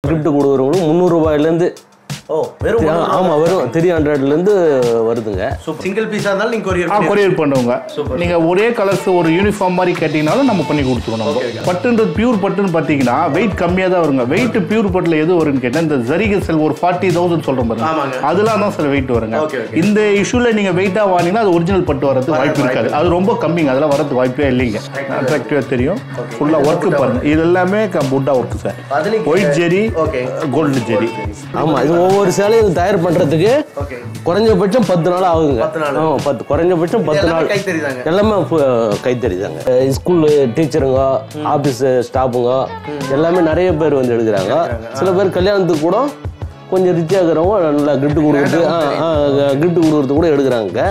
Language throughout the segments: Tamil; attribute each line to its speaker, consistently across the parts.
Speaker 1: கிஃப்ட் கொடுக்குறவங்களும் முந்நூறுரூபாயிலேருந்து
Speaker 2: ஓ வெறும்
Speaker 1: ஆமாம் வரும் த்ரீ ஹண்ட்ரட்லேருந்து வருதுங்க
Speaker 2: சிங்கிள் பீஸா இருந்தாலும் நீங்க கொரியர்
Speaker 3: ஆ கொரியர் பண்ணுவோங்க நீங்க ஒரே கலர்ஸ் ஒரு யூனிஃபார்ம் மாதிரி கேட்டீங்கனாலும் நம்ம பண்ணி கொடுத்துருவோம் நம்ம பட்டுன்றது பியூர் பட்டுன்னு பார்த்தீங்கன்னா வெயிட் கம்மியாக தான் வருங்க வெயிட் பியூர் பட்டில் எது வரும்னு கேட்டால் இந்த ஜரிகை செல் ஒரு ஃபார்ட்டி தௌசண்ட் சொல்கிறோம்
Speaker 2: ஆமாங்க.
Speaker 3: பாருங்க அதெல்லாம் தான் சில வெயிட் வருங்க
Speaker 2: Okay, okay.
Speaker 3: இந்த இஷ்யூல நீங்க வெயிட்டா வாங்கினீங்கன்னா அது ஒரிஜினல் பட்டு வரதுக்கு வாய்ப்பு இருக்காது அது ரொம்ப கம்மிங்க அதெல்லாம் வரதுக்கு வாய்ப்பே இல்லைங்க அட்ராக்டிவா தெரியும் ஃபுல்லா ஒர்க் பாருங்க இது எல்லாமே புட்டா ஒர்க் சார்
Speaker 2: அதுலயும்
Speaker 3: white zari
Speaker 2: Okay.
Speaker 3: Gold zari
Speaker 1: ஆமாம் இது ஒவ்வொரு சேலையும் தயார் பண்ணுறதுக்கு
Speaker 2: ஓகே
Speaker 1: குறைஞ்சபட்சம் பத்து நாள் ஆகுங்க
Speaker 2: பத்து நாள்.
Speaker 1: ஆமாம் பத்து குறைஞ்சபட்சம் பத்து
Speaker 2: எல்லாமே
Speaker 1: நாள்
Speaker 2: கைத்தறி தாங்க.
Speaker 1: எல்லாமே ஃபு- கைத்தறி தாங்க ஸ்கூலு டீச்சருங்க ஆஃபீஸ் ஸ்டாஃபுங்க எல்லாமே நிறைய பேர் வந்து எடுக்கிறாங்க சில பேர் கல்யாணத்துக்கு கூட கொஞ்சம் ரிச்சாக இருக்கிறவங்க நல்லா கிஃப்ட் கொடுக்குறது கிஃப்ட் கொடுக்குறது கூட எடுக்கிறாங்க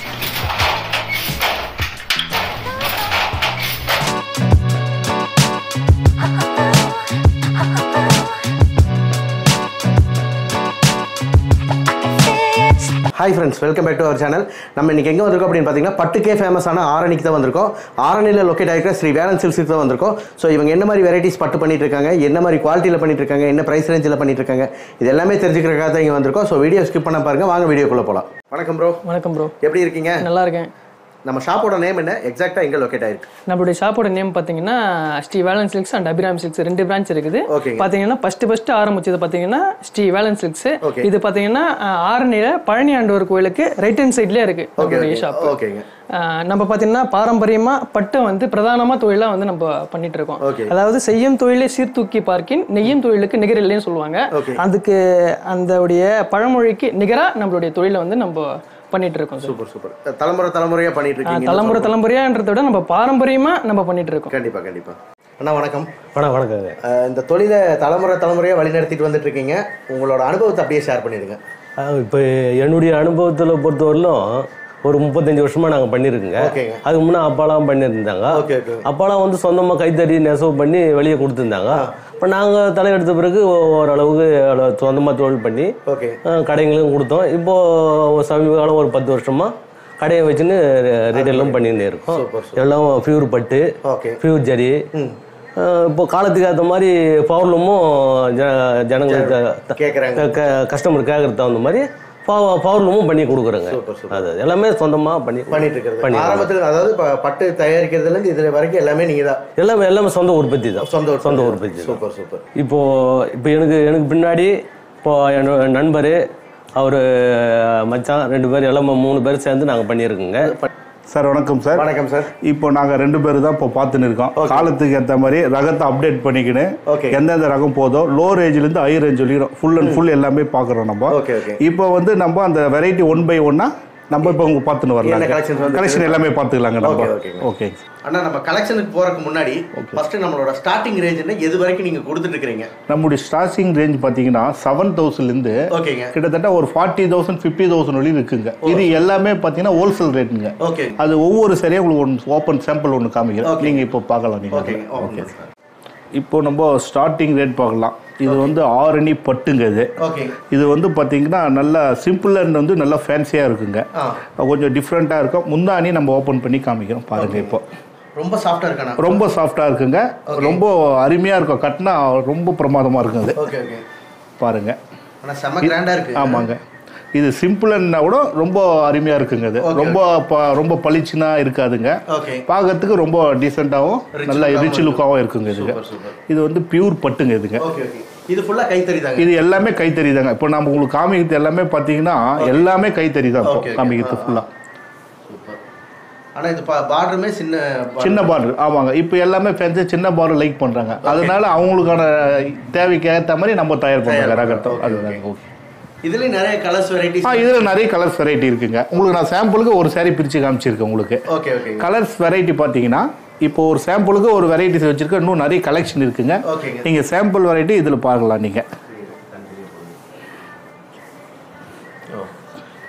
Speaker 2: hi friends welcome back to our channel நம்ம இன்னைக்கு எங்கே வந்திருக்கோம் அப்படின்னு பார்த்தீங்கன்னா பட்டுக்கே ஃபேமஸான ஆரணிக்கு தான் வந்திருக்கோம் ஆரணியில் லொக்கேட் ஆகிருக்கிற ஸ்ரீ வேலன் சில்க்ஸுக்கு தான் வந்திருக்கோம் ஸோ இவங்க என்ன மாதிரி வெரைட்டிஸ் பட்டு பண்ணிட்டு இருக்காங்க என்ன மாதிரி குவாலிட்டியில் பண்ணிட்டு இருக்காங்க என்ன ப்ரைஸ் ரேஞ்சில் பண்ணிட்டு இருக்காங்க இது எல்லாமே தெரிஞ்சுக்கிறக்காக தான் இங்கே வந்திருக்கோம் ஸோ வீடியோ ஸ்கிப் பண்ண பாருங்க வாங்க வீடியோக்குள்ளே போகலாம் வணக்கம் ப்ரோ
Speaker 4: வணக்கம் ப்ரோ
Speaker 2: எப்படி இருக்கீங்க
Speaker 4: நல்லா இருக்கேன்
Speaker 2: நம்ம ஷாப்போட நேம் என்ன எக்ஸாக்டாக எங்கே லொக்கேட் ஆயிருக்கு
Speaker 4: நம்மளுடைய ஷாப்போட நேம் பார்த்தீங்கன்னா Sri Velan silks and Abhiram silks ரெண்டு பிரான்ச் இருக்குது
Speaker 2: ஓகேங்க.
Speaker 4: பார்த்தீங்கன்னா ஃபர்ஸ்ட் ஃபர்ஸ்ட் ஆரம்பிச்சது பார்த்தீங்கன்னா ஸ்ரீ வேலன் சில்க்ஸ்
Speaker 2: Okay.
Speaker 4: இது பார்த்தீங்கன்னா அஹ், ஆரணியில பழனி ஆண்டவர் கோயிலுக்கு ரைட் ஹேண்ட் சைட்லேயே இருக்கு
Speaker 2: ஓகே
Speaker 4: நம்மளுடைய
Speaker 2: ஓகே
Speaker 4: ஷாப்
Speaker 2: ஓகேங்க
Speaker 4: நம்ம பார்த்தீங்கன்னா பாரம்பரியமா பட்டை வந்து பிரதானமா தொழிலா வந்து நம்ம பண்ணிட்டு இருக்கோம்
Speaker 2: Okay.
Speaker 4: அதாவது செய்யும் தொழிலை சீர்தூக்கி பார்க்கின் நெய்யும் தொழிலுக்கு நிகர் இல்லைன்னு சொல்லுவாங்க
Speaker 2: Okay.
Speaker 4: அதுக்கு அந்த பழமொழிக்கு நிகரா நம்மளுடைய தொழிலை வந்து நம்ம பண்ணிட்டு இருக்கோம் சார்
Speaker 2: சூப்பர் சூப்பர் தலைமுறை தலைமுறையாக பண்ணிட்டு இருக்கீங்க
Speaker 4: தலைமுறை தலைமுறையான்றதை விட நம்ம பாரம்பரியமா நம்ம பண்ணிட்டு இருக்கோம்
Speaker 2: கண்டிப்பா கண்டிப்பா அண்ணா வணக்கம்
Speaker 1: வணக்கம் வணக்கங்க
Speaker 2: அஹ் இந்த தொழிலை தலைமுறை தலைமுறையாக வழி நடத்திட்டு வந்துட்டு இருக்கீங்க உங்களோட அனுபவத்தை அப்படியே ஷேர் பண்ணிடுங்க
Speaker 1: இப்போ என்னுடைய அனுபவத்தில் பொறுத்தவரையிலும் ஒரு முப்பத்தஞ்சு வருஷமா நாங்கள் பண்ணியிருக்கோங்க
Speaker 2: ஓகேங்க.
Speaker 1: அதுக்கு முன்னே அப்பாலாம் பண்ணியிருந்தாங்க
Speaker 2: ஓகே ஓகே
Speaker 1: அப்பாலாம் வந்து சொந்தமாக கைத்தறி நெசவு பண்ணி வெளியே கொடுத்துருந்தாங்க இப்போ நாங்கள் தலையெடுத்த பிறகு ஓரளவுக்கு சொந்தமாக தொழில் பண்ணி
Speaker 2: ஓகே
Speaker 1: அஹ், கடைங்களும் கொடுத்தோம் இப்போ சமீப காலம் ஒரு பத்து வருஷமா கடையை வச்சுன்னு ரீட்டைலும் பண்ணிட்டு இருக்கோம்
Speaker 2: சூப்பர்,
Speaker 1: எல்லாம் பியூர் பட்டு
Speaker 2: ஓகே
Speaker 1: பியூர் ஜரி
Speaker 2: ம்
Speaker 1: அஹ், இப்போ காலத்துக்கு ஏற்ற மாதிரி பவர்லூமும் ஜ ஜனங்களுக்கு
Speaker 2: கேட்குறாங்க
Speaker 1: கஸ்டமர் கேட்கறது தகுந்த மாதிரி பவர்லூமும் பண்ணி கொடுக்குறோங்க
Speaker 2: சூப்பர் சூப்பர்
Speaker 1: அது எல்லாமே சொந்தமாக பண்ணி
Speaker 2: பண்ணிட்டு இருக்கிறது
Speaker 1: பண்ணி
Speaker 2: ஆரம்பத்தில் அதாவது ப- பட்டு தயாரிக்கிறதுல இருந்து இது வரைக்கும் எல்லாமே நீங்க தான்
Speaker 1: எல்லாமே எல்லாமே சொந்த உற்பத்தி தான்
Speaker 2: சொந்த உற்பத்தி.
Speaker 1: சொந்த உற்பத்தி தான்
Speaker 2: சூப்பர் சூப்பர்
Speaker 1: இப்போ இப்போ எனக்கு எனக்கு பின்னாடி இப்போ என்னோட நண்பர் அவர் மச்சான் ரெண்டு பேர் எல்லாம் மூணு பேர் சேர்ந்து நாங்கள் பண்ணியிருக்கோங்க
Speaker 3: சார் வணக்கம் சார்
Speaker 2: வணக்கம் சார்
Speaker 3: இப்போ நாங்க ரெண்டு பேர் தான் இப்போ பார்த்துன்னு இருக்கோம் காலத்துக்கு ஏற்ற மாதிரி ரகத்தை அப்டேட் பண்ணிக்கின்னு
Speaker 2: Okay.
Speaker 3: எந்தெந்த ரகம் போதோ லோ ரேஞ்சிலேருந்து ஹை ரேஞ்ச் சொல்லிடும் ஃபுல் அண்ட் ஃபுல் எல்லாமே பார்க்குறோம் நம்ம
Speaker 2: ஓகே ஓகே
Speaker 3: இப்போ வந்து நம்ம அந்த வெரைட்டி ஒன் பை ஒன்னா நம்ம இப்போ உங்க பார்த்துன்னு
Speaker 2: என்ன
Speaker 3: வரலாம்
Speaker 2: collections வந்து-
Speaker 3: கலெக்ஷன் எல்லாமே பார்த்துக்கலாங்க நம்ம
Speaker 2: Okay, okay.
Speaker 3: ஓகே
Speaker 2: அண்ணா நம்ம கலெக்ஷனுக்கு போறதுக்கு முன்னாடி ஃபர்ஸ்ட் நம்மளோட ஸ்டார்டிங் ரேஞ்ச் என்ன எது வரைக்கும் நீங்க கொடுத்துட்டு இருக்கிறீங்க
Speaker 3: நம்முடைய ஸ்டார்டிங் ரேஞ்ச் பார்த்தீங்கன்னா செவன் தௌசண்ட்லேருந்து
Speaker 2: ஓகேங்க
Speaker 3: கிட்டத்தட்ட ஒரு ஃபார்ட்டி தௌசண்ட் ஃபிஃப்டி தௌசண்ட் வரையும் இருக்குங்க இது எல்லாமே பார்த்தீங்கன்னா ஹோல்சேல் ரேட்டுங்க
Speaker 2: ஓகே
Speaker 3: அது ஒவ்வொரு சரியாக உங்களுக்கு ஒன்று ஓப்பன் சாம்பிள் ஒன்று காமிக்கிறேன்
Speaker 2: Okay.
Speaker 3: நீங்கள் இப்போ பார்க்கலாம் நீங்கள்
Speaker 2: ஓகேங்க ஓகே
Speaker 3: இப்போ நம்ம ஸ்டார்டிங் ரேட் பார்க்கலாம் இது வந்து ஆரணி பட்டுங்க இது
Speaker 2: ஓகேங்க
Speaker 3: இது வந்து பார்த்தீங்கன்னா நல்லா சிம்பிள் அண்ட் வந்து நல்லா ஃபேன்சியாக இருக்குங்க
Speaker 2: ஆ
Speaker 3: கொஞ்சம் டிஃப்ரெண்ட்டாக இருக்கும் முந்தானி நம்ம ஓப்பன் பண்ணி காமிக்கிறோம் பாருங்க இப்போ
Speaker 2: ரொம்ப சாஃப்டா இருக்காண்ணா
Speaker 3: ரொம்ப சாஃப்டாக இருக்குங்க ரொம்ப அருமையாக இருக்கும் கட்டினா ரொம்ப பிரமாதமாக இருக்கும் அது
Speaker 2: ஓகே ஓகே
Speaker 3: பாருங்க
Speaker 2: ஆனா செம்ம கிராண்டா இருக்கு
Speaker 3: ஆமாங்க இது சிம்பிள்னா கூட ரொம்ப அருமையாக இருக்குங்க இது ரொம்ப ப- ரொம்ப பளிச்சுனா இருக்காதுங்க
Speaker 2: ஓகே
Speaker 3: பார்க்கறதுக்கு ரொம்ப டீசெண்டாகவும்
Speaker 2: Rich
Speaker 3: நல்ல
Speaker 2: look-ஆவும்
Speaker 3: ரிச் லுக்காகவும் இருக்குங்க இதுங்க
Speaker 2: சூப்பர் சூப்பர்
Speaker 3: இது வந்து பியூர் பட்டுங்க இதுங்க
Speaker 2: ஓகே ஓகே இது ஃபுல்லா கைத்தறி தாங்க
Speaker 3: இது எல்லாமே கைத்தறி தாங்க இப்போ நம்ம உங்களுக்கு காமிக்கிறது எல்லாமே பார்த்தீங்கன்னா எல்லாமே கைத்தறி தான் இப்போ
Speaker 2: Okay, okay.
Speaker 3: காமிக்கிறது ஃபுல்லாக
Speaker 2: சூப்பர் ஆனா இது பார்டருமே சின்ன border.
Speaker 3: சின்ன பார்டர் ஆமாங்க இப்போ எல்லாமே ஃபேன்சி சின்ன பார்டர் லைக் பண்ணுறாங்க அதனால அவங்களுக்கான தேவைக்கு ஏற்ற மாதிரி நம்ம தயார் பண்ணுறாங்க ரகத்தை
Speaker 2: Okay,
Speaker 3: அதுதாங்க ஓகே
Speaker 2: இதுலயும் நிறைய கலர்ஸ் வெரைட்டிஸ்
Speaker 3: ஆ இதில் நிறைய கலர்ஸ் வெரைட்டி இருக்குங்க உங்களுக்கு நான் சாம்பிளுக்கு ஒரு saree பிரித்து காமிச்சிருக்கேன் உங்களுக்கு
Speaker 2: ஓகே ஓகே
Speaker 3: கலர்ஸ் வெரைட்டி பார்த்தீங்கன்னா இப்போ ஒரு சாம்பிளுக்கு ஒரு வெரைட்டிஸ் வச்சிருக்கேன் இன்னும் நிறைய கலெக்ஷன் இருக்குங்க
Speaker 2: ஓகேங்க
Speaker 3: நீங்கள் சாம்பிள் வெரைட்டி இதில் பார்க்கலாம் நீங்கள்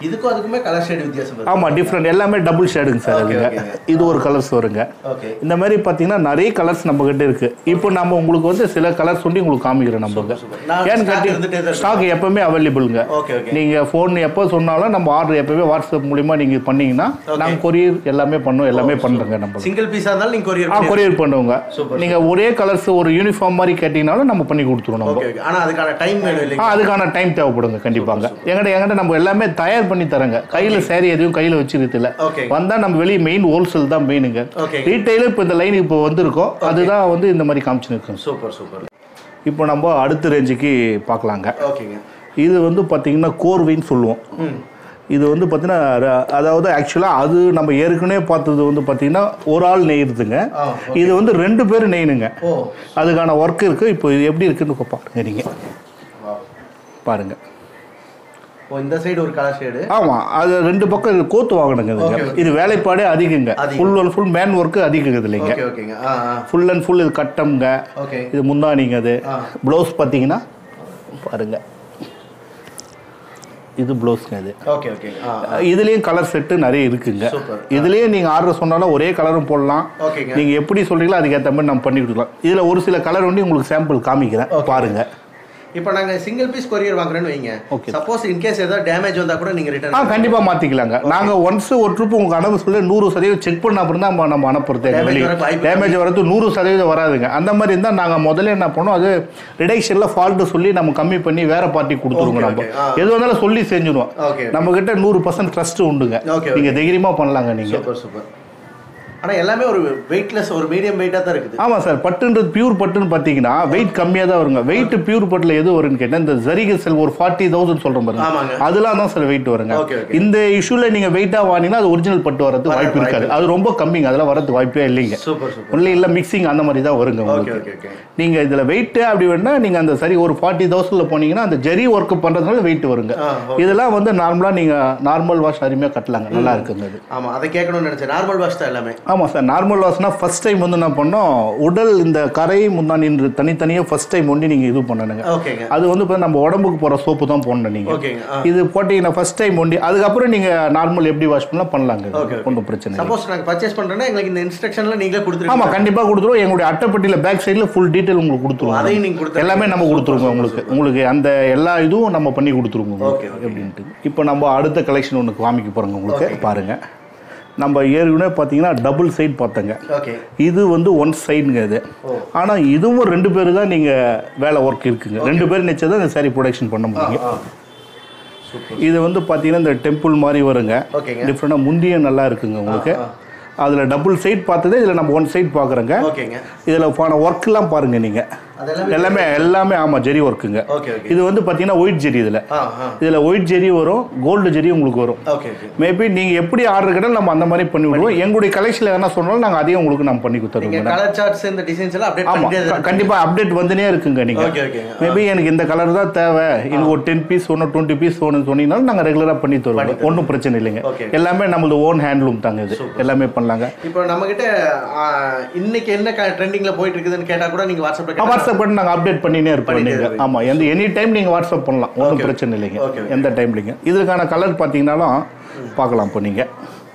Speaker 2: இதுக்கும் அதுக்குமே கலர் ஷேட் வித்தியாசம் இருக்கு
Speaker 3: ஆமாம் டிஃப்ரெண்ட் எல்லாமே டபுள் ஷேடுங்க சார்
Speaker 2: Okay,
Speaker 3: அதுங்க
Speaker 2: okay.
Speaker 3: இது ஒரு கலர்ஸ் வருங்க
Speaker 2: ஓகே
Speaker 3: இந்த மாதிரி பார்த்தீங்கன்னா நிறைய கலர்ஸ் நம்ம கிட்ட இருக்கு இப்போ நம்ம உங்களுக்கு வந்து சில கலர்ஸ் சொல்லி உங்களுக்கு காமிக்கிறோம் நம்ம
Speaker 2: நான்
Speaker 3: ஏன்னு
Speaker 2: stock இருந்துட்டே தான்
Speaker 3: கேட்டி ஸ்டாக் எப்பவுமே அவைலபிளுங்க
Speaker 2: ஓகே ஓகே
Speaker 3: நீங்க ஃபோன் எப்போ சொன்னாலும் நம்ம ஆர்டர் எப்பவுமே வாட்ஸ்அப் மூலியமா நீங்க பண்ணீங்கன்னா
Speaker 2: Okay.
Speaker 3: நாங்க கொரியர் எல்லாமே பண்ணோம் எல்லாமே பண்றோங்க நம்ம
Speaker 2: சிங்கிள் பீஸா இருந்தாலும் நீங்க கொரியர்
Speaker 3: ஆ கொரியர் பண்ணுவோங்க
Speaker 2: Super.
Speaker 3: நீங்க ஒரே கலர்ஸ் ஒரு யூனிஃபார்ம் மாதிரி கேட்டீங்கனாலும் நம்ம பண்ணி கொடுத்துருவோம் நம்ம
Speaker 2: ஓகே ஓகே ஆனா அதுக்கான டைம் வேணும்
Speaker 3: ஆ
Speaker 2: இல்லைங்க
Speaker 3: அதுக்கான டைம் தேவைப்படுங்க கண்டிப்பாங்க எங்கிட்ட எங்கிட்ட நம்ம எல்லாமே தயார் பண்ணி தரங்க கையில சேரீ எதுவும் கையில வச்சுக்கிறது இல்ல
Speaker 2: ஓகே
Speaker 3: வந்தா நம்ம வெளியே மெயின் ஹோல்சேல் தான் மெயினுங்க
Speaker 2: ஓகே
Speaker 3: ரீட்டைல இப்போ இந்த லைன் இப்போ வந்திருக்கோம் அதுதான் வந்து இந்த மாதிரி காமிச்சுன்னு இருக்கோம்
Speaker 2: சூப்பர் சூப்பர்
Speaker 3: இப்போ நம்ம அடுத்த ரேஞ்சுக்கு பார்க்கலாங்க
Speaker 2: ஓகேங்க
Speaker 3: இது வந்து பார்த்தீங்கன்னா கோர்வைன்னு சொல்லுவோம்
Speaker 2: ம்
Speaker 3: இது வந்து பார்த்தீங்கன்னா ர- அதாவது ஆக்சுவலாக அது நம்ம ஏற்கனவே பார்த்தது வந்து பார்த்தீங்கன்னா ஒரு ஆள் நெய்யுறதுங்க
Speaker 2: ஆ
Speaker 3: இது வந்து ரெண்டு பேர் நெய்யணுங்க
Speaker 2: ஓ
Speaker 3: அதுக்கான ஒர்க் இருக்குது இப்போ இது எப்படி இருக்குன்னு இப்ப பாருங்க நீங்கள்
Speaker 2: wow.
Speaker 3: பாருங்க
Speaker 2: ஓ இந்த சைடு ஒரு கலர் ஷேடு
Speaker 3: ஆமாம் அது ரெண்டு பக்கம் இது கோத்து வாங்கணுங்க இதுங்க
Speaker 2: Okay, okay.
Speaker 3: இது வேலைப்பாடே அதிகங்க
Speaker 2: அதிகம்.
Speaker 3: Full and full man work அதிகங்க இது இல்லைங்க
Speaker 2: ஓகே ஓகேங்க ஆ ஆ
Speaker 3: ஃபுல் அண்ட் ஃபுல் இது கட்டம்ங்க
Speaker 2: ஓகே
Speaker 3: இது முந்தானிங்க அது
Speaker 2: ஆ.
Speaker 3: ப்ளவுஸ் பார்த்தீங்கன்னா பாருங்க இது ப்ளவுஸ்ங்க இது
Speaker 2: ஓகே ஓகே ஆ
Speaker 3: இதுலயும் கலர் செட்டு நிறைய இருக்குங்க
Speaker 2: Super.
Speaker 3: இதுலயும் நீங்க ஆர்டர் சொன்னாலும் ஒரே கலரும் போடலாம்
Speaker 2: ஓகேங்க
Speaker 3: நீங்க எப்படி சொல்றீங்களோ அதுக்கேற்ற மாதிரி நம்ம பண்ணி கொடுக்கலாம் இதுல ஒரு சில கலர் வந்து உங்களுக்கு சாம்பிள் காமிக்கிறேன் பாருங்க
Speaker 2: இப்போ நாங்க சிங்கிள் பீஸ் கொரியர் வாங்குறேன்னு வைங்க
Speaker 3: Okay.
Speaker 2: சப்போஸ் இன் கேஸ் ஏதாவது டேமேஜ் வந்தா கூட நீங்க
Speaker 3: ஆ
Speaker 2: ரிட்டர்ன்
Speaker 3: கண்டிப்பா மாத்திக்கலாங்க நாங்க ஒன்ஸ் ஒரு ட்ரிப் உங்களுக்கு அனுப்ப சொல்லி நூறு சதவீதம் செக் பண்ண அப்புறம் தான் நம்ம- நம்ம அனுப்புறது
Speaker 2: Damage வரக்கு வாய்ப்பு
Speaker 3: டேமேஜ் வரது நூறு சதவீதம் வராதுங்க அந்த மாதிரி இருந்தா நாங்க முதல்ல என்ன பண்ணோம் அது ரிடக்ஷன்ல ஃபால்ட் சொல்லி நம்ம கம்மி பண்ணி வேற பார்ட்டி கொடுத்துருவோங்க
Speaker 2: Okay,
Speaker 3: நம்ம
Speaker 2: okay. ஆ.
Speaker 3: எது வந்தாலும் சொல்லி செஞ்சிடுவோம்
Speaker 2: ஓகே
Speaker 3: நம்ம கிட்ட நூறு பர்சன்ட் ட்ரஸ்ட் உண்டுங்க
Speaker 2: Okay,
Speaker 3: நீங்க தைரியமா பண்ணலாங்க நீங்க
Speaker 2: சூப்பர் சூப்பர் ஆனா எல்லாமே ஒரு வெயிட்லெஸ் ஒரு மீடியம் வெயிட்டா தான் இருக்குது
Speaker 3: ஆமா சார் பட்டுன்றது பியூர் பட்டுன்னு பார்த்தீங்கன்னா வெயிட் கம்மியாக தான் வருங்க வெயிட் பியூர் பட்டுல எது வரும்னு கேட்டால் இந்த ஜரிகை செல் ஒரு ஃபார்ட்டி தௌசண்ட் சொல்கிறோம் பாருங்க
Speaker 2: ஆமாங்க
Speaker 3: அதெல்லாம் தான் சார் வெயிட் வருங்க
Speaker 2: Okay, okay.
Speaker 3: இந்த இஷ்யூல நீங்க வெயிட்டா வாங்கினீங்கன்னா அது ஒரிஜினல் பட்டு வரதுக்கு
Speaker 2: வர
Speaker 3: வாய்ப்பு
Speaker 2: வாய்ப்பு
Speaker 3: இருக்காது அது ரொம்ப கம்மிங்க அதெல்லாம் வரதுக்கு வாய்ப்பே இல்லைங்க
Speaker 2: சூப்பர் சூப்பர்
Speaker 3: ஒன்லி இல்ல மிக்சிங் அந்த மாதிரி தான் வருங்க
Speaker 2: ஓகே
Speaker 3: உங்களுக்கு
Speaker 2: ஓகே ஓகே
Speaker 3: நீங்க இதுல வெயிட் அப்படி வேணா நீங்க அந்த சரி ஒரு ஃபார்ட்டி தௌசண்ட்ல போனீங்கன்னா அந்த ஜரி ஒர்க் பண்றதுனால வெயிட் வருங்க
Speaker 2: ஆ ஓகே
Speaker 3: இதெல்லாம் வந்து நார்மலா நீங்க நார்மல் வாஷ் அருமையா கட்டலாங்க நல்லா இருக்குங்க அது
Speaker 2: ஆமா அதை கேட்கணும்னு நினைச்சேன் நார்மல் வாஷ் தான் எல்லாமே
Speaker 3: ஆமாம் சார் நார்மல் வாஷ்னா ஃபர்ஸ்ட் டைம் வந்து என்ன பண்ணோம் உடல் இந்த கரை முந்தானின்று தனித்தனியாக ஃபர்ஸ்ட் டைம் ஒண்டி நீங்கள் இது பண்ணணுங்க
Speaker 2: ஓகேங்க
Speaker 3: அது வந்து இப்போ நம்ம உடம்புக்கு போகிற சோப்பு தான் போடணும் நீங்கள்
Speaker 2: ஓகேங்க ஆ
Speaker 3: இது போட்டீங்கன்னா ஃபர்ஸ்ட் டைம் ஒண்டி அதுக்கப்புறம் நீங்கள் நார்மல் எப்படி வாஷ் பண்ணலாம் பண்ணலாங்க
Speaker 2: Okay, okay.
Speaker 3: ஒன்றும் பிரச்சனை இல்லை
Speaker 2: சப்போஸ் நாங்க பர்ச்சேஸ் பண்றோம்னா எங்களுக்கு இந்த இன்ஸ்ட்ரக்ஷன்ல நீங்களே கொடுத்துருக்கீங்க
Speaker 3: ஆமாம் கண்டிப்பாக கொடுத்துருவோம் எங்களுடைய அட்டைப்பட்டியில் பேக் சைடில் ஃபுல் டீட்டெயில் உங்களுக்கு கொடுத்துருவோம்
Speaker 2: அதையும் நீங்க கொடுத்து
Speaker 3: எல்லாமே நம்ம கொடுத்துருவோம் உங்களுக்கு உங்களுக்கு அந்த எல்லா இதுவும் நம்ம பண்ணி கொடுத்துருவோம் உங்களுக்கு
Speaker 2: Okay, okay.
Speaker 3: அப்படின்ட்டு இப்போ நம்ம அடுத்த கலெக்ஷன் ஒன்று காமிக்க போகிறோங்க உங்களுக்கு பாருங்க நம்ம ஏற்கனவே பார்த்தீங்கன்னா டபுள் சைடு பார்த்தங்க
Speaker 2: ஓகே
Speaker 3: இது வந்து ஒன் சைடுங்க இது
Speaker 2: ஓ.
Speaker 3: ஆனால் இதுவும் ரெண்டு பேர் தான் நீங்கள் வேலை ஒர்க் இருக்குங்க ரெண்டு பேர் நினச்சா தான் இந்த சாரி ப்ரொடக்ஷன் பண்ண முடியும்
Speaker 2: ஆ
Speaker 3: இது வந்து பார்த்தீங்கன்னா இந்த டெம்பிள் மாதிரி வருங்க
Speaker 2: ஓகேங்க
Speaker 3: டிஃப்ரெண்டாக முந்தியும் நல்லா இருக்குங்க உங்களுக்கு
Speaker 2: ஆ.
Speaker 3: அதில் டபுள் சைட் பார்த்ததே இதில் நம்ம ஒன் சைட் பார்க்குறோங்க
Speaker 2: ஓகேங்க
Speaker 3: இதில் போன ஒர்க்லாம் பாருங்க நீங்கள்
Speaker 2: அதெல்லாம்
Speaker 3: எல்லாமே எல்லாமே ஆமாம் ஜெரி ஒர்க்குங்க
Speaker 2: ஓகே ஓகே
Speaker 3: இது வந்து பார்த்தீங்கன்னா ஒயிட் ஜெரி இதில்
Speaker 2: ஆ ஆ
Speaker 3: இதில் ஒயிட் ஜெரி வரும் கோல்டு ஜெரி உங்களுக்கு வரும்
Speaker 2: ஓகே ஓகே
Speaker 3: மேபி நீங்கள் எப்படி ஆர்டர் கேட்டாலும் நம்ம அந்த மாதிரி பண்ணி விடுவோம் எங்களுடைய கலெக்ஷனில் என்ன சொன்னாலும் நாங்கள் அதையும் உங்களுக்கு நம்ம பண்ணி
Speaker 2: நீங்க
Speaker 3: கொடுத்துருவோம்
Speaker 2: கலர் சார்ட்ஸ் இந்த டிசைன்ஸ் எல்லாம் அப்டேட்
Speaker 3: ஆமா
Speaker 2: பண்ணிட்டே
Speaker 3: க-
Speaker 2: தான்
Speaker 3: கண்டிப்பா அப்டேட் வந்துனே இருக்குங்க நீங்க
Speaker 2: ஓகே ஓகே
Speaker 3: மேபி எனக்கு இந்த கலர் தான் தேவை எனக்கு ஒரு டென் பீஸ் ஒன்று டுவெண்ட்டி பீஸ் ஒன்று சொன்னீங்கனாலும் நாங்கள் ரெகுலராக பண்ணி தருவோம் ஒன்றும் பிரச்சனை இல்லைங்க
Speaker 2: Okay.
Speaker 3: எல்லாமே நம்மளது ஓன் ஹேண்ட்லூம் தாங்க இது எல்லாமே பண்ணலாங்க
Speaker 2: இப்போ நம்ம கிட்ட இன்னைக்கு என்ன ட்ரெண்டிங்ல போயிட்டு இருக்குதுன்னு கேட்டா கூட நீங்க வாட்ஸ்அப்ல கேட்டா
Speaker 3: வாட்ஸ்அப் பண்ணி நாங்கள் அப்டேட் பண்ணினே இருப்போம்
Speaker 2: பண்ணிட்டே
Speaker 3: நீங்க
Speaker 2: இருப்பீங்க.
Speaker 3: ஆமா எந்த எனி டைம் நீங்க வாட்ஸ்அப் பண்ணலாம் ஒன்றும்
Speaker 2: Okay.
Speaker 3: பிரச்சனை இல்லைங்க
Speaker 2: Okay, okay.
Speaker 3: எந்த டைம்லிங்க இதுக்கான கலர் பார்த்தீங்கன்னாலும் பார்க்கலாம் இப்போ நீங்க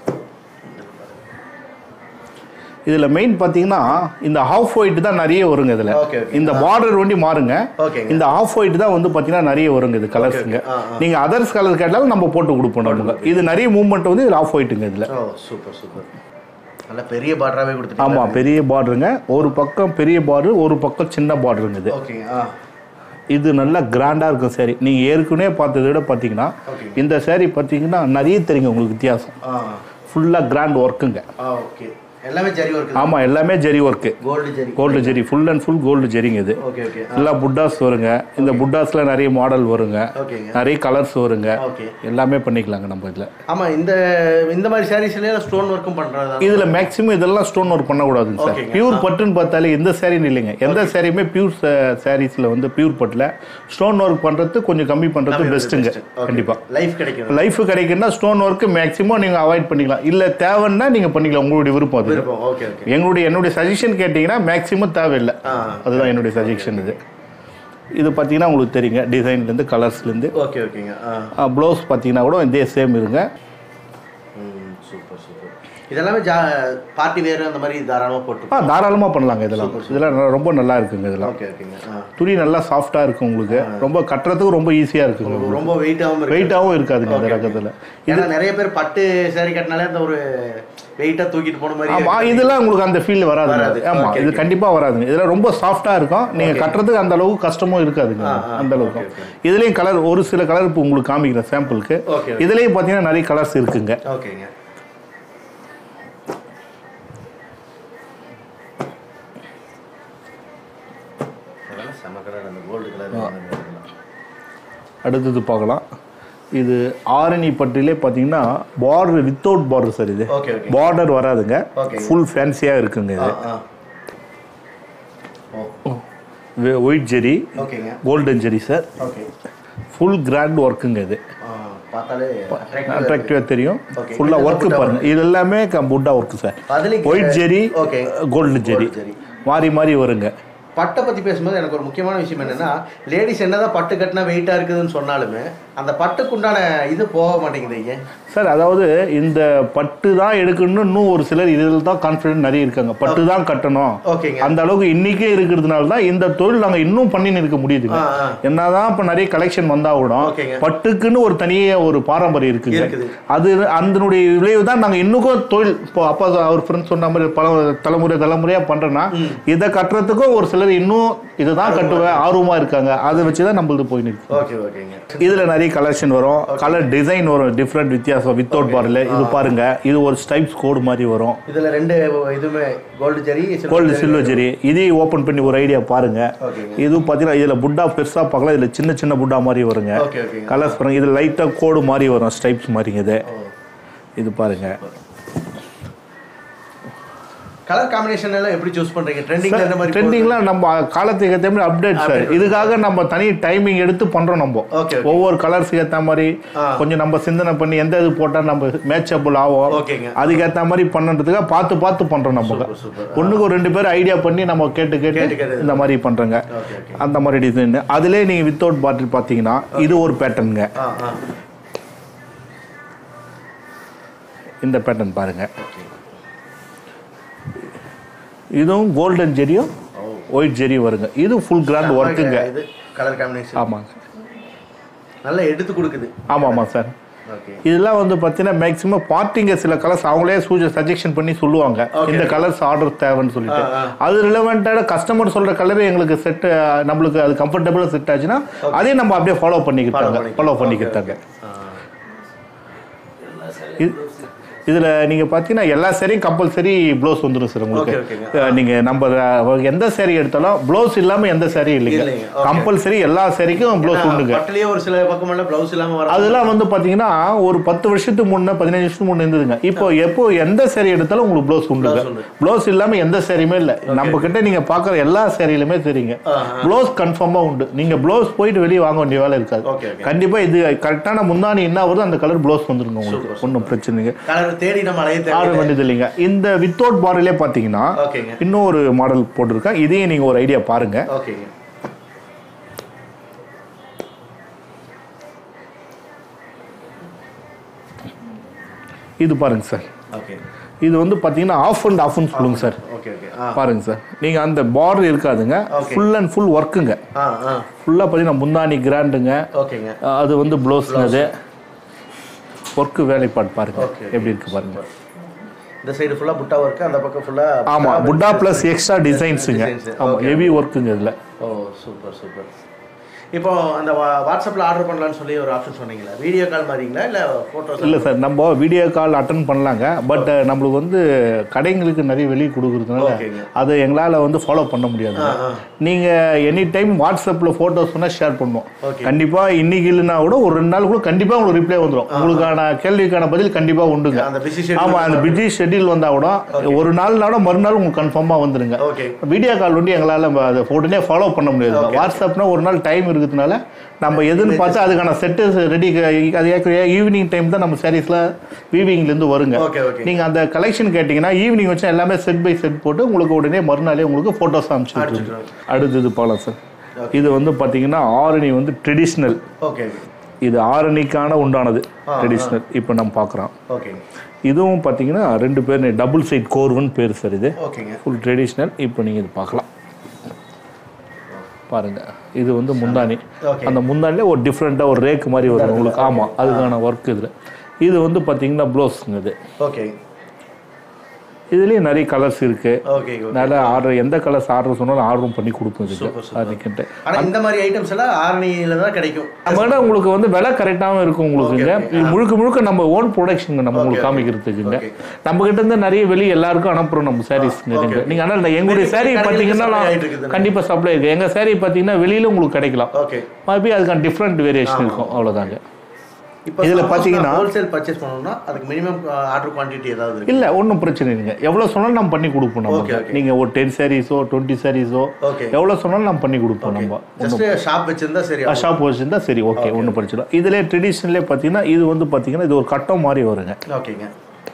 Speaker 3: இதுல மெயின் பார்த்தீங்கன்னா இந்த ஹாஃப் ஒயிட் தான் நிறைய வருங்க இதுல
Speaker 2: Okay, okay.
Speaker 3: இந்த பார்டர் வண்டி மாறுங்க
Speaker 2: ஓகேங்க
Speaker 3: இந்த ஆஃப் ஒயிட் தான் வந்து பார்த்தீங்கன்னா நிறைய வருங்க இது கலர்ஸுங்க
Speaker 2: ஆ, ஆ.
Speaker 3: நீங்க அதர்ஸ் கலர் கேட்டாலும் நம்ம போட்டு கொடுப்போம் நமக்கு இது நிறைய மூவ்மெண்ட் வந்து இது ஆஃப் ஒயிட்டுங்க இதுல
Speaker 2: ஓ சூப்பர் சூப்பர் நல்ல பெரிய பார்டராவே கொடுத்துட்டீங்க
Speaker 3: ஆமா பெரிய பார்டருங்க ஒரு பக்கம் பெரிய பார்டர் ஒரு பக்கம் சின்ன பார்டருங்க இது
Speaker 2: ஓகேங்க ஆ
Speaker 3: இது நல்லா கிராண்டா இருக்கும் சாரி நீங்க ஏற்கனவே பார்த்ததை விட பார்த்தீங்கன்னா
Speaker 2: ஓகே
Speaker 3: இந்த saree பார்த்தீங்கன்னா நிறைய தெரியுங்க உங்களுக்கு வித்தியாசம்
Speaker 2: ஆ
Speaker 3: ஃபுல்லா கிராண்ட் ஒர்க்குங்க
Speaker 2: ஆ ஓகே எல்லாமே ஜரி ஒர்க்
Speaker 3: ஆமா எல்லாமே zari work
Speaker 2: gold zari
Speaker 3: gold zari full and full gold ஜெரிங்க இது
Speaker 2: ஓகே ஓகே
Speaker 3: எல்லாம் புட்டாஸ் வருங்க இந்த புட்டாஸ்ல நிறைய மாடல் வருங்க
Speaker 2: ஓகேங்க
Speaker 3: நிறைய கலர்ஸ் வருங்க
Speaker 2: ஓகே
Speaker 3: எல்லாமே பண்ணிக்கலாங்க நம்ம இதுல
Speaker 2: ஆமா இந்த இந்த மாதிரி சாரீஸ்ல ஸ்டோன் ஒர்க்கும் பண்றதா
Speaker 3: இதுல மேக்ஸிமம் இதெல்லாம் ஸ்டோன் ஒர்க் பண்ணக்கூடாதுங்க சார்
Speaker 2: ஓகேங்க.
Speaker 3: பியூர் பட்டுன்னு பார்த்தாலே எந்த சாரின்னு இல்லைங்க எந்த சாரியுமே பியூர் சாரீஸ்ல வந்து பியூர் பட்டுல ஸ்டோன் ஒர்க் பண்றது கொஞ்சம் கம்மி பண்றது பெஸ்ட்டுங்க கண்டிப்பா
Speaker 2: லைஃப் கிடைக்கும்
Speaker 3: லைஃப் கிடைக்குன்னா ஸ்டோன் ஒர்க் மேக்ஸிமம் நீங்க அவாய்ட் பண்ணிக்கலாம் இல்ல தேவைன்னா நீங்க பண்ணிக்கலாம் உங்களுடைய விருப்பம் அது
Speaker 2: விருப்பம் ஓகே ஓகே
Speaker 3: எங்களுடைய என்னுடைய சஜஷன் கேட்டீங்கன்னா மேக்ஸிமம் தேவையில்லை
Speaker 2: ஆ
Speaker 3: அதுதான் என்னுடைய சஜஷன் இது இது பார்த்தீங்கன்னா உங்களுக்கு தெரியுங்க டிசைன்லேருந்து கலர்ஸ்லேருந்து
Speaker 2: ஓகே ஓகேங்க ஆ
Speaker 3: ப்ளவுஸ் பார்த்தீங்கன்னா கூட இதே சேம் இருங்க
Speaker 2: ம் சூப்பர் சூப்பர் இதெல்லாமே ஜா பார்ட்டி வேர் அந்த மாதிரி தாராளமாக போட்டு
Speaker 3: ஆ தாராளமாக பண்ணலாங்க இதெல்லாம் இதெல்லாம் ந- ரொம்ப நல்லா இருக்குங்க இதெல்லாம்
Speaker 2: ஓகே ஓகேங்க ஆ
Speaker 3: துணி நல்லா சாஃப்டாக இருக்கும் உங்களுக்கு ரொம்ப கட்டுறதுக்கு ரொம்ப ஈஸியாக இருக்குங்க உங்களுக்கு.
Speaker 2: ரொம்ப வெயிட்டாகவும் இருக்கு
Speaker 3: வெயிட்டாகவும் இருக்காதுங்க இந்த ரகத்தில்
Speaker 2: ஏன்னா நிறைய பேர் பட்டு சேரீ கட்டினாலே அந்த ஒரு வெயிட்டாக தூக்கிட்டு போன மாதிரி
Speaker 3: ஆமா இதெல்லாம் உங்களுக்கு அந்த ஃபீல்
Speaker 2: வராது.
Speaker 3: வராது ஆமா
Speaker 2: Okay,
Speaker 3: இது கண்டிப்பா வராதுங்க இதெல்லாம் ரொம்ப சாஃப்டா இருக்கும் நீங்க கட்டுறதுக்கு அந்த அளவுக்கு கஷ்டமும் இருக்காதுங்க அந்த அளவுக்கு இதுலயும் கலர் ஒரு சில கலர் இப்போ உங்களுக்கு காமிக்கிறேன் சாம்பிளுக்கு
Speaker 2: Okay, okay.
Speaker 3: இதுலயும் பாத்தீங்கன்னா நிறைய கலர்ஸ் இருக்குங்க
Speaker 2: ஓகேங்க அதெல்லாம் செம கலர் அந்த கோல்டு கலர்
Speaker 3: அடுத்தது பார்க்கலாம் இது ஆரணி பட்டிலே பார்த்தீங்கன்னா பார்டர் வித்தவுட் பார்டர் சார் இது
Speaker 2: ஓகே ஓகே
Speaker 3: பார்டர் வராதுங்க
Speaker 2: Okay.
Speaker 3: ஃபுல் ஃபேன்சியாக இருக்குங்க இது
Speaker 2: ஆ ஓ
Speaker 3: ஒயிட் ஜெரி
Speaker 2: ஓகேங்க
Speaker 3: golden zari sir
Speaker 2: okay
Speaker 3: full grand ஒர்க்குங்க இது
Speaker 2: ஆ, பார்த்தாலே attractive-ஆ இருக்கு.
Speaker 3: அட்ராக்டிவாக தெரியும்
Speaker 2: Okay.
Speaker 3: ஃபுல்லாக
Speaker 2: இது
Speaker 3: ஒர்க்கு
Speaker 2: புட்டா
Speaker 3: பாருங்க இது எல்லாமே புட்டா ஒர்க்கு சார்
Speaker 2: அதுலயும்
Speaker 3: white zari
Speaker 2: okay
Speaker 3: gold zari
Speaker 2: zari.
Speaker 3: மாறி மாறி வருங்க
Speaker 2: பட்டை பற்றி பேசும்போது எனக்கு ஒரு முக்கியமான விஷயம் என்னன்னா லேடிஸ் என்னதான் பட்டு கட்டினா வெயிட்டாக இருக்குதுன்னு சொன்னாலுமே அந்த பட்டுக்குண்டான இது போக மாட்டேங்குது ஐயா
Speaker 3: சார் அதாவது இந்த பட்டு தான் எடுக்கணும்னு இன்னும் ஒரு சிலர் இதில் தான் கான்ஃபிடென்ட் நிறைய இருக்காங்க பட்டு தான் கட்டணும்
Speaker 2: ஓகேங்க
Speaker 3: அந்த அளவுக்கு இன்னைக்கே இருக்கிறதுனால தான் இந்த தொழில் நாங்கள் இன்னும் பண்ணின்னு இருக்க முடியுதுங்க
Speaker 2: ஆ, ஆ.
Speaker 3: என்னதான் இப்போ நிறைய கலெக்ஷன் வந்தா கூட
Speaker 2: ஓகேங்க.
Speaker 3: பட்டுக்குன்னு ஒரு தனியே ஒரு பாரம்பரியம் இருக்குங்க
Speaker 2: இருக்குது.
Speaker 3: அது அதனுடைய விளைவு தான் நாங்கள் இன்னும் தொழில் இப்போ அப்பா அவர் ஃப்ரெண்ட்ஸ் சொன்ன மாதிரி பல தலைமுறை தலைமுறையாக பண்ணுறோன்னா இதை கட்டுறதுக்கும் ஒரு சிலர் இன்னும் இதை தான் கட்டுவேன் ஆர்வமாக இருக்காங்க அதை வச்சு தான் நம்மளது போயின்னு இருக்கு
Speaker 2: ஓகே ஓகேங்க
Speaker 3: இதுல நிறைய கலெக்ஷன் வரும் கலர் டிசைன் வரும் டிஃப்ரெண்ட் வித்தியாசம் வித்தவுட் பார்ல இது பாருங்க இது ஒரு ஸ்டைப்ஸ் கோடு மாதிரி வரும்
Speaker 2: இதுல ரெண்டு இதுவுமே gold zari silver
Speaker 3: gold
Speaker 2: zari.
Speaker 3: Silver zari இதையும் ஓபன் பண்ணி ஒரு ஐடியா பாருங்க
Speaker 2: ஓகேங்க
Speaker 3: இது பார்த்தீங்கன்னா இதுல புட்டா பெருசா பார்க்கலாம் இதுல சின்ன சின்ன புட்டா மாதிரி வருங்க
Speaker 2: ஓகே ஓகேங்க
Speaker 3: கலர்ஸ் பாருங்க இது லைட்டா கோடு மாதிரி வரும் ஸ்டைப்ஸ் மாதிரிங்க இது
Speaker 2: ஓ.
Speaker 3: இது பாருங்க
Speaker 2: கலர் காம்பினேஷன் எல்லாம் எப்படி சூஸ் பண்றீங்க ட்ரெண்டிங்ல எந்த மாதிரி
Speaker 3: ட்ரெண்டிங்ல நம்ம காலத்துக்கு ஏற்ற மாதிரி அப்டேட் சார் இதுக்காக நம்ம தனி டைமிங் எடுத்து பண்றோம் நம்ம
Speaker 2: ஓகே
Speaker 3: ஒவ்வொரு கலர்ஸ்க்கு ஏற்ற மாதிரி
Speaker 2: ஆ.
Speaker 3: கொஞ்சம் நம்ம சிந்தனை பண்ணி எந்த இது போட்டா நம்ம மேட்சபிள் ஆகும்
Speaker 2: ஓகேங்க
Speaker 3: அதுக்கேற்ற மாதிரி பண்ணுறதுக்காக பார்த்து பார்த்து பண்றோம் நம்ம
Speaker 2: சூப்பர் சூப்பர்
Speaker 3: ஒண்ணுக்கு ஒரு ரெண்டு பேர் ஐடியா பண்ணி நம்ம கேட்டு
Speaker 2: கேட்டு
Speaker 3: கேட்டு
Speaker 2: கேட்டு.
Speaker 3: இந்த மாதிரி பண்றோங்க
Speaker 2: ஓகே ஓகே
Speaker 3: அந்த மாதிரி டிசைன் அதுலேயே நீங்க வித்தவுட் பாட்டில் பார்த்தீங்கன்னா இது ஒரு பேட்டர்னுங்க
Speaker 2: ஆ ஆ
Speaker 3: இந்த பேட்டர்ன் பாருங்க
Speaker 2: ஓகே
Speaker 3: இதுவும் கோல்டன் ஜெரியும்
Speaker 2: ஓ
Speaker 3: ஒயிட் ஜெரி வருங்க இது ஃபுல் கிராண்ட் ஒர்க்குங்க
Speaker 2: இது கலர் காம்பினேஷன்
Speaker 3: ஆமாங்க
Speaker 2: நல்லா எடுத்து கொடுக்குது
Speaker 3: ஆமாம் ஆமாம் சார்
Speaker 2: ஓகே
Speaker 3: இதெல்லாம் வந்து பார்த்தீங்கன்னா மேக்ஸிமம் பார்ட்டிங்க சில கலர்ஸ் அவங்களே சூஜ சஜெக்ஷன் பண்ணி சொல்லுவாங்க
Speaker 2: Okay.
Speaker 3: இந்த கலர்ஸ் ஆர்டர் தேவைன்னு சொல்லிட்டு
Speaker 2: ஆ, ஆ.
Speaker 3: அது ரிலவெண்ட்டான கஸ்டமர் சொல்ற கலர் எங்களுக்கு செட் நம்மளுக்கு அது கம்ஃபர்டபுளாக செட் ஆச்சுன்னா அதையும் நம்ம அப்படியே ஃபாலோ பண்ணிக்கிட்டாங்க
Speaker 2: பண்ணிக்கலாம்.
Speaker 3: ஃபாலோ
Speaker 2: Okay,
Speaker 3: பண்ணிக்கிட்டாங்க
Speaker 2: ஆ
Speaker 3: இது- இதுல நீங்க பாத்தீங்கன்னா எல்லா சேரையும் கம்பல்சரி ப்ளவுஸ் வந்துடும் சார் உங்களுக்கு
Speaker 2: Okay, okay.
Speaker 3: அஹ் நீங்க நம்ம அஹ், எந்த சேரீ எடுத்தாலும் ப்ளவுஸ் இல்லாம எந்த சேரீ இல்லைங்க
Speaker 2: இல்லைங்க. Okay.
Speaker 3: கம்பல்சரி எல்லா சேரீக்கும் ப்ளவுஸ் உண்டுங்க
Speaker 2: பட்டுலயே ஒரு சில பக்கம் எல்லாம் பிளவுஸ் இல்லாம வர
Speaker 3: அதெல்லாம் வந்து பாத்தீங்கன்னா ஒரு பத்து வருஷத்துக்கு முன்ன பதினஞ்சு வருஷத்துக்கு முன்ன இருந்ததுங்க இப்போ எப்போ எந்த சேரீ எடுத்தாலும் உங்களுக்கு ப்ளவுஸ் உண்டுங்க
Speaker 2: Blouse உண்டு.
Speaker 3: ப்ளவுஸ் இல்லாம எந்த சேரீயுமே இல்லை நம்ம கிட்ட நீங்க பாக்குற எல்லா சேரீலுமே தெரியுங்க
Speaker 2: ஆ,
Speaker 3: ப்ளவுஸ் கன்ஃபார்மா உண்டு நீங்க ப்ளவுஸ் போயிட்டு வெளியே வாங்க வேண்டிய வேலை இருக்காது
Speaker 2: ஓகே ஓகே
Speaker 3: கண்டிப்பா இது கரெக்டான முந்தானி என்ன வருதோ அந்த கலர் ப்ளவுஸ் வந்துருங்க உங்களுக்கு ஒன்றும் பிரச்சனை இல்லைங்க
Speaker 2: கலர் தேடி நம்ம அலைய
Speaker 3: ஆர்டர்
Speaker 2: தேவை
Speaker 3: வேண்டியது இல்லைங்க இந்த வித்தவுட் பார்டர்லே பார்த்தீங்கன்னா
Speaker 2: ஓகேங்க
Speaker 3: இன்னொரு மாடல் போட்டிருக்கேன் இதையும் நீங்க ஒரு ஐடியா பாருங்க
Speaker 2: ஓகேங்க
Speaker 3: இது பாருங்க சார்
Speaker 2: ஓகே
Speaker 3: இது வந்து பார்த்தீங்கன்னா ஆஃப் அண்ட் ஆஃப்னு சொல்லுங்க சார்
Speaker 2: ஓகே ஓகே ஆ
Speaker 3: பாருங்க சார் நீங்க அந்த பார்டர் இருக்காதுங்க
Speaker 2: Okay.
Speaker 3: ஃபுல் அண்ட் ஃபுல் ஒர்க்குங்க
Speaker 2: ஆ ஆ
Speaker 3: ஃபுல்லாக பார்த்தீங்கன்னா முந்தானி கிராண்டுங்க
Speaker 2: ஓகேங்க
Speaker 3: அது வந்து ப்ளவுஸ்னது ஒர்க்கு வேலைப்பாடு பாருங்க
Speaker 2: Okay.
Speaker 3: எப்படி இருக்கு பாருங்க
Speaker 2: இந்த சைடு ஃபுல்லா புட்டா ஒர்க் அந்த பக்கம் ஃபுல்லா
Speaker 3: ஆமா புட்டா ப்ளஸ் எக்ஸ்ட்ரா டிசைன்ஸுங்க
Speaker 2: Designs.
Speaker 3: ஆமா
Speaker 2: Okay.
Speaker 3: ஹெவி ஒர்க்குங்க இதுல
Speaker 2: ஓ சூப்பர் சூப்பர் இப்போ அந்த வா- வாட்ஸ்அப்ல ஆர்டர் பண்ணலாம்னு சொல்லி ஒரு ஆப்ஷன் சொன்னீங்களா வீடியோ கால் மாதிரிங்களா இல்ல போட்டோஸ்
Speaker 3: இல்லை சார் நம்ம வீடியோ கால் அட்டன் பண்ணலாங்க பட் நம்மளுக்கு வந்து கடைங்களுக்கு நிறைய வெளியே கொடுக்குறதுனால
Speaker 2: ஓகேங்க.
Speaker 3: அதை எங்களால் வந்து ஃபாலோ பண்ண முடியாது
Speaker 2: ஆ ஆ
Speaker 3: நீங்கள் எனி டைம் வாட்ஸ்அப்பில் ஃபோட்டோஸ் வேணால் ஷேர் பண்ணுவோம்
Speaker 2: Okay.
Speaker 3: கண்டிப்பாக இன்னைக்கு இல்லைன்னா கூட ஒரு ரெண்டு நாள் கூட கண்டிப்பாக உங்களுக்கு ரிப்ளை வந்துடும் உங்களுக்கான கேள்விக்கான பதில் கண்டிப்பாக உண்டுங்க
Speaker 2: அந்த பிஸி ஷெட்யூல்
Speaker 3: ஆமாம் அந்த பிஸி ஷெட்யூல் வந்தால் கூட ஒரு நாள்னா கூட மறுநாள் உங்களுக்கு கன்ஃபார்மாக வந்துருங்க
Speaker 2: ஓகே
Speaker 3: வீடியோ கால் வந்து எங்களால் அதை உடனே ஃபாலோ பண்ண முடியாது வாட்ஸ்அப்னா ஒரு நாள் டைம் இருக்கிறதுனால நம்ம எதுன்னு பார்த்து அதுக்கான செட்டு ரெடி அது ஈவினிங் டைம் தான் நம்ம சாரீஸில் வீவிங்லேருந்து வருங்க
Speaker 2: ஓகே ஓகே
Speaker 3: நீங்கள் அந்த கலெக்ஷன் கேட்டிங்கன்னா ஈவினிங் வச்சு எல்லாமே செட் பை செட் போட்டு உங்களுக்கு உடனே மறுநாளே உங்களுக்கு ஃபோட்டோஸ் அனுப்பிச்சு விட்டுருங்க. அடுத்தது பார்க்கலாம் சார் இது வந்து பார்த்தீங்கன்னா ஆரணி வந்து ட்ரெடிஷ்னல்
Speaker 2: ஓகே
Speaker 3: இது ஆரணிக்கான உண்டானது ட்ரெடிஷ்னல் இப்போ நம்ம பார்க்குறோம்
Speaker 2: ஓகேங்க
Speaker 3: இதுவும் பார்த்தீங்கன்னா ரெண்டு பேர் டபுள் சைட் கோர்வுன்னு பேர் சார் இது
Speaker 2: ஓகேங்க
Speaker 3: ஃபுல் ட்ரெடிஷ்னல் இப்போ நீங்கள் இது பார்க்கலாம் பாருங்க இது வந்து முந்தானி
Speaker 2: Okay.
Speaker 3: அந்த முந்தானிலே ஒரு டிஃப்ரெண்ட்டாக ஒரு ரேக் மாதிரி வரும் உங்களுக்கு ஆமாம் அதுக்கான ஒர்க் இதில் இது வந்து பார்த்தீங்கன்னா ப்ளவுஸுங்க இது
Speaker 2: ஓகே
Speaker 3: இதுலேயும் நிறைய கலர்ஸ் இருக்கு
Speaker 2: ஓகே
Speaker 3: நல்ல ஆர்டர் எந்த கலர்ஸ் ஆர்டர் சொன்னாலும் ஆர்டரும் பண்ணி கொடுப்போம் இதுக்கு அதுக்கிட்ட
Speaker 2: ஆனா இந்த மாதிரி ஐட்டம்ஸ் எல்லாம் ஆரணியில தான் கிடைக்கும்
Speaker 3: நம்மகிட்ட உங்களுக்கு வந்து விலை கரெக்டாகவும் இருக்கும் உங்களுக்குங்க இது முழுக்க முழுக்க நம்ம ஓன் ப்ரொடக்ஷன் நம்ம உங்களுக்கு காமிக்கிறதுக்குங்க
Speaker 2: Okay.
Speaker 3: நம்ம கிட்ட இருந்து நிறைய வெளியே எல்லாருக்கும் அனுப்புறோம் நம்ம சாரீஸ்ங்க நீங்க நீங்க ஆனால் எங்களுடைய
Speaker 2: வெளிய
Speaker 3: saree
Speaker 2: கடைகளுக்கு
Speaker 3: பார்த்தீங்கன்னா
Speaker 2: supply ஆயிட்டு இருக்குது.
Speaker 3: கண்டிப்பா சப்ளை இருக்கு எங்க saree பார்த்தீங்கன்னா வெளியில உங்களுக்கு கிடைக்கலாம்
Speaker 2: ஓகே
Speaker 3: மேபி அதுக்கான டிஃப்ரெண்ட் வேரியேஷன் இருக்கும் அவ்வளவுதாங்க
Speaker 2: இப்போ
Speaker 3: இதுல
Speaker 2: இதுல
Speaker 3: பாத்தீங்கன்னா-
Speaker 2: பாத்தீங்கன்னா ஹோல்சேல் பர்ச்சேஸ் பண்ணணும்னா அதுக்கு மினிமம் ஆர்டர் குவாண்டிட்டி ஏதாவது இருக்கு
Speaker 3: இல்ல ஒன்றும் பிரச்சனை இல்லைங்க எவ்வளவு சொன்னாலும் நம்ம பண்ணி கொடுப்போம்
Speaker 2: Okay,
Speaker 3: நம்ம
Speaker 2: okay.
Speaker 3: நீங்க ஒரு டென் சாரீஸோ டுவெண்ட்டி சாரீஸோ
Speaker 2: ஓகே
Speaker 3: எவ்வளவு சொன்னாலும் நம்ம பண்ணி கொடுப்போம் நம்ம
Speaker 2: ஜஸ்ட் ஷாப் வச்சிருந்தா சரி
Speaker 3: ஷாப் வச்சிருந்தா சரி ஓகே ஒன்றும் பிரச்சனை இல்லை இதுல ட்ரெடிஷ்னலே பார்த்தீங்கன்னா இது வந்து பார்த்தீங்கன்னா இது ஒரு கட்டம் மாதிரி வருங்க
Speaker 2: ஓகேங்க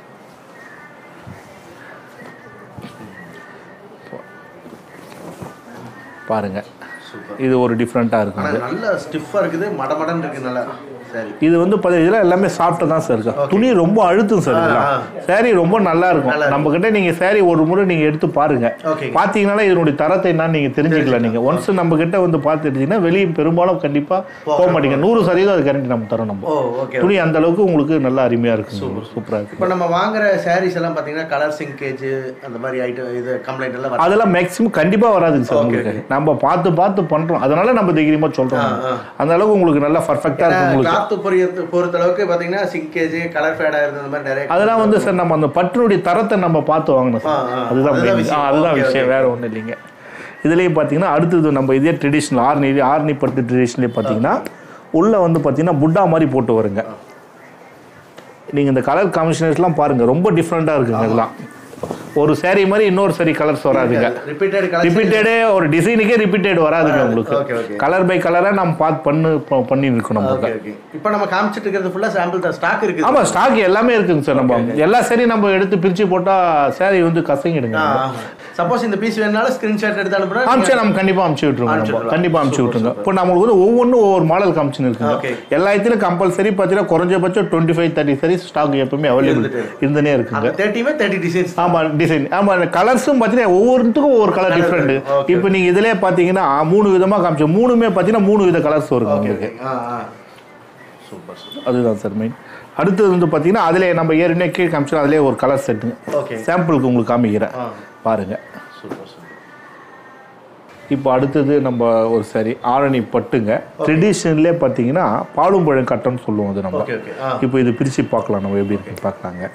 Speaker 3: பாருங்க இது ஒரு டிஃப்ரெண்ட்டாக இருக்கும்
Speaker 2: ஆனா நல்ல ஸ்டிஃபா இருக்குது மடமடன் இருக்கு நல்லா சரி
Speaker 3: இது வந்து பாத்தீங்கன்னா இதெல்லாம் எல்லாமே சாஃப்டாக தான் சார் இருக்கும் துணி ரொம்ப அழுத்தும் சார் இதெல்லாம் saree ரொம்ப நல்லா இருக்கும் நம்ம கிட்ட நீங்க saree ஒரு முறை நீங்க எடுத்து பாருங்க
Speaker 2: ஓகே
Speaker 3: பாத்தீங்கன்னா இதனுடைய தரத்தை என்னன்னு நீங்க தெரிஞ்சுக்கலாம் நீங்க ஒன்ஸ் நம்ம கிட்ட வந்து பார்த்துட்டீங்கன்னா வெளியே பெரும்பாலும் கண்டிப்பா போக மாட்டீங்க நூறு சதவீதம் அது கேரண்டி நம்ம தரோம் நம்ம
Speaker 2: ஓ ஓகே
Speaker 3: துணி அந்த அளவுக்கு உங்களுக்கு நல்லா அருமையா இருக்கும் சூப்பரா இருக்கு
Speaker 2: இப்போ நம்ம வாங்குற சாரீஸ் எல்லாம் பாத்தீங்கன்னா கலர் சிங்கேஜ் அந்த மாதிரி ஐட்டம் இது கம்ப்ளைண்ட் எல்லாம் வர-
Speaker 3: அதெல்லாம் மேக்ஸிமம் கண்டிப்பா வராதுங்க சார் உங்களுக்கு நம்ம பார்த்து பார்த்து பண்றோம் அதனால நம்ம தைரியமா சொல்றோம் அந்த அளவுக்கு உங்களுக்கு நல்லா பர்ஃபெக்டா இருக்கும் உங்களுக்கு
Speaker 2: கிளாத் பொறுத்த பொறுத்த அளவுக்கு பாத்தீங்கன்னா சிங்கேஜ் கலர் ஃபேடா இருந்த அந்த மாதிரி நிறைய
Speaker 3: அதெல்லாம் வந்து சார் நம்ம அந்த பட்டினுடைய தரத்தை நம்ம பார்த்து வாங்கணும் சார்
Speaker 2: ஆ, ஆ.
Speaker 3: அதுதான்
Speaker 2: அதுதான்
Speaker 3: main.
Speaker 2: விஷயம்.
Speaker 3: ஆ, அதுதான்
Speaker 2: Okay,
Speaker 3: விஷயம் வேற ஒன்றும் இல்லைங்க இதுலேயும் பார்த்தீங்கன்னா அடுத்தது நம்ம இதே ட்ரெடிஷ்னல் ஆர்னி ஆர்னி பட்டு ட்ரெடிஷ்னலே பார்த்தீங்கன்னா உள்ள வந்து பார்த்தீங்கன்னா புட்டா மாதிரி போட்டு வருங்க நீங்கள் இந்த கலர் காம்பினேஷன்ஸ்லாம் பாருங்க ரொம்ப டிஃப்ரெண்ட்டாக இருக்குங்க இதெல்லாம் ஒரு saree மாதிரி இன்னொரு saree கலர்ஸ் வராதுங்க
Speaker 2: ரிப்பீட்டட் கலர்
Speaker 3: ரிப்பீட்டடே ஒரு டிசைனுக்கே ரிப்பீட்டட் வராதுங்க உங்களுக்கு
Speaker 2: okay, okay.
Speaker 3: கலர் பை கலராக நம்ம பார்த்து பண்ணு ப- பண்ணி இருக்கணும் நமக்கு
Speaker 2: ஓகே ஓகே இப்போ நம்ம காமிச்சிட்டு இருக்கிறது ஃபுல்லா சாம்பிள் தான் ஸ்டாக் இருக்குது
Speaker 3: ஆமா ஸ்டாக் எல்லாமே இருக்குங்க சார் நம்ம எல்லா சரி நம்ம எடுத்து பிரிச்சு போட்டா சாரி வந்து கசங்கிடுங்க
Speaker 2: சப்போஸ் இந்த பீஸ் வேணாலும் ஸ்கிரீன்ஷாட் எடுத்து அனுப்புனா
Speaker 3: அமிச்சா நம்ம கண்டிப்பா அமுச்சு விட்டுருங்க
Speaker 2: அனுப்பிச்சு
Speaker 3: நம்ம
Speaker 2: விடலாம்.
Speaker 3: கண்டிப்பா அமுச்சு விட்டுருங்க இப்போ நம்மளுக்கு வந்து ஒவ்வொன்றும் ஒவ்வொரு மாடல் காமிச்சுன்னு இருக்குங்க
Speaker 2: Okay.
Speaker 3: எல்லா இடத்துலையும் கம்பல்சரி பார்த்தீங்கன்னா குறைஞ்சபட்சம் டுவெண்ட்டி ஃபைவ் தேர்ட்டி சரி ஸ்டாக் எப்பவுமே அவைலபிள்
Speaker 2: இருந்துட்டு.
Speaker 3: இருந்துனே இருக்குங்க
Speaker 2: அந்த தேர்ட்டியுமே தேர்ட்டி டிசைன்ஸ்
Speaker 3: ஆமா டிசைன் ஆமா கலர்ஸும் பார்த்தீங்கன்னா ஒவ்வொருத்துக்கும் ஒவ்வொரு கலர் டிஃப்ரெண்ட்
Speaker 2: Okay.
Speaker 3: இப்போ நீங்க இதுலயே பார்த்தீங்கன்னா மூணு விதமா காமிச்சு மூணுமே பார்த்தீங்கன்னா மூணு வித கலர்ஸ் வருங்க உங்களுக்கு
Speaker 2: ஆ ஆ சூப்பர் சூப்பர்
Speaker 3: அதுதான் சார் மெயின் அடுத்தது வந்து பார்த்தீங்கன்னா அதிலே நம்ம ஏற்கனவே கீழே காமிச்சோம் அதிலே ஒரு கலர் செட்டுங்க
Speaker 2: ஓகே
Speaker 3: சாம்பிளுக்கு உங்களுக்கு காமிக்கிறேன்
Speaker 2: ஆ
Speaker 3: பாருங்க
Speaker 2: சூப்பர் சூப்பர்
Speaker 3: இப்போ அடுத்தது நம்ம ஒரு சரி ஆரணி பட்டுங்க ட்ரெடிஷனல்லே பார்த்தீங்கன்னா பாலும் பழம் கட்டம்னு சொல்லுவோம் அது நம்ம
Speaker 2: ஓகே ஓகே ஆ
Speaker 3: இப்போ இது பிரித்து பார்க்கலாம் நம்ம எப்படி இருக்குன்னு பார்க்கலாங்க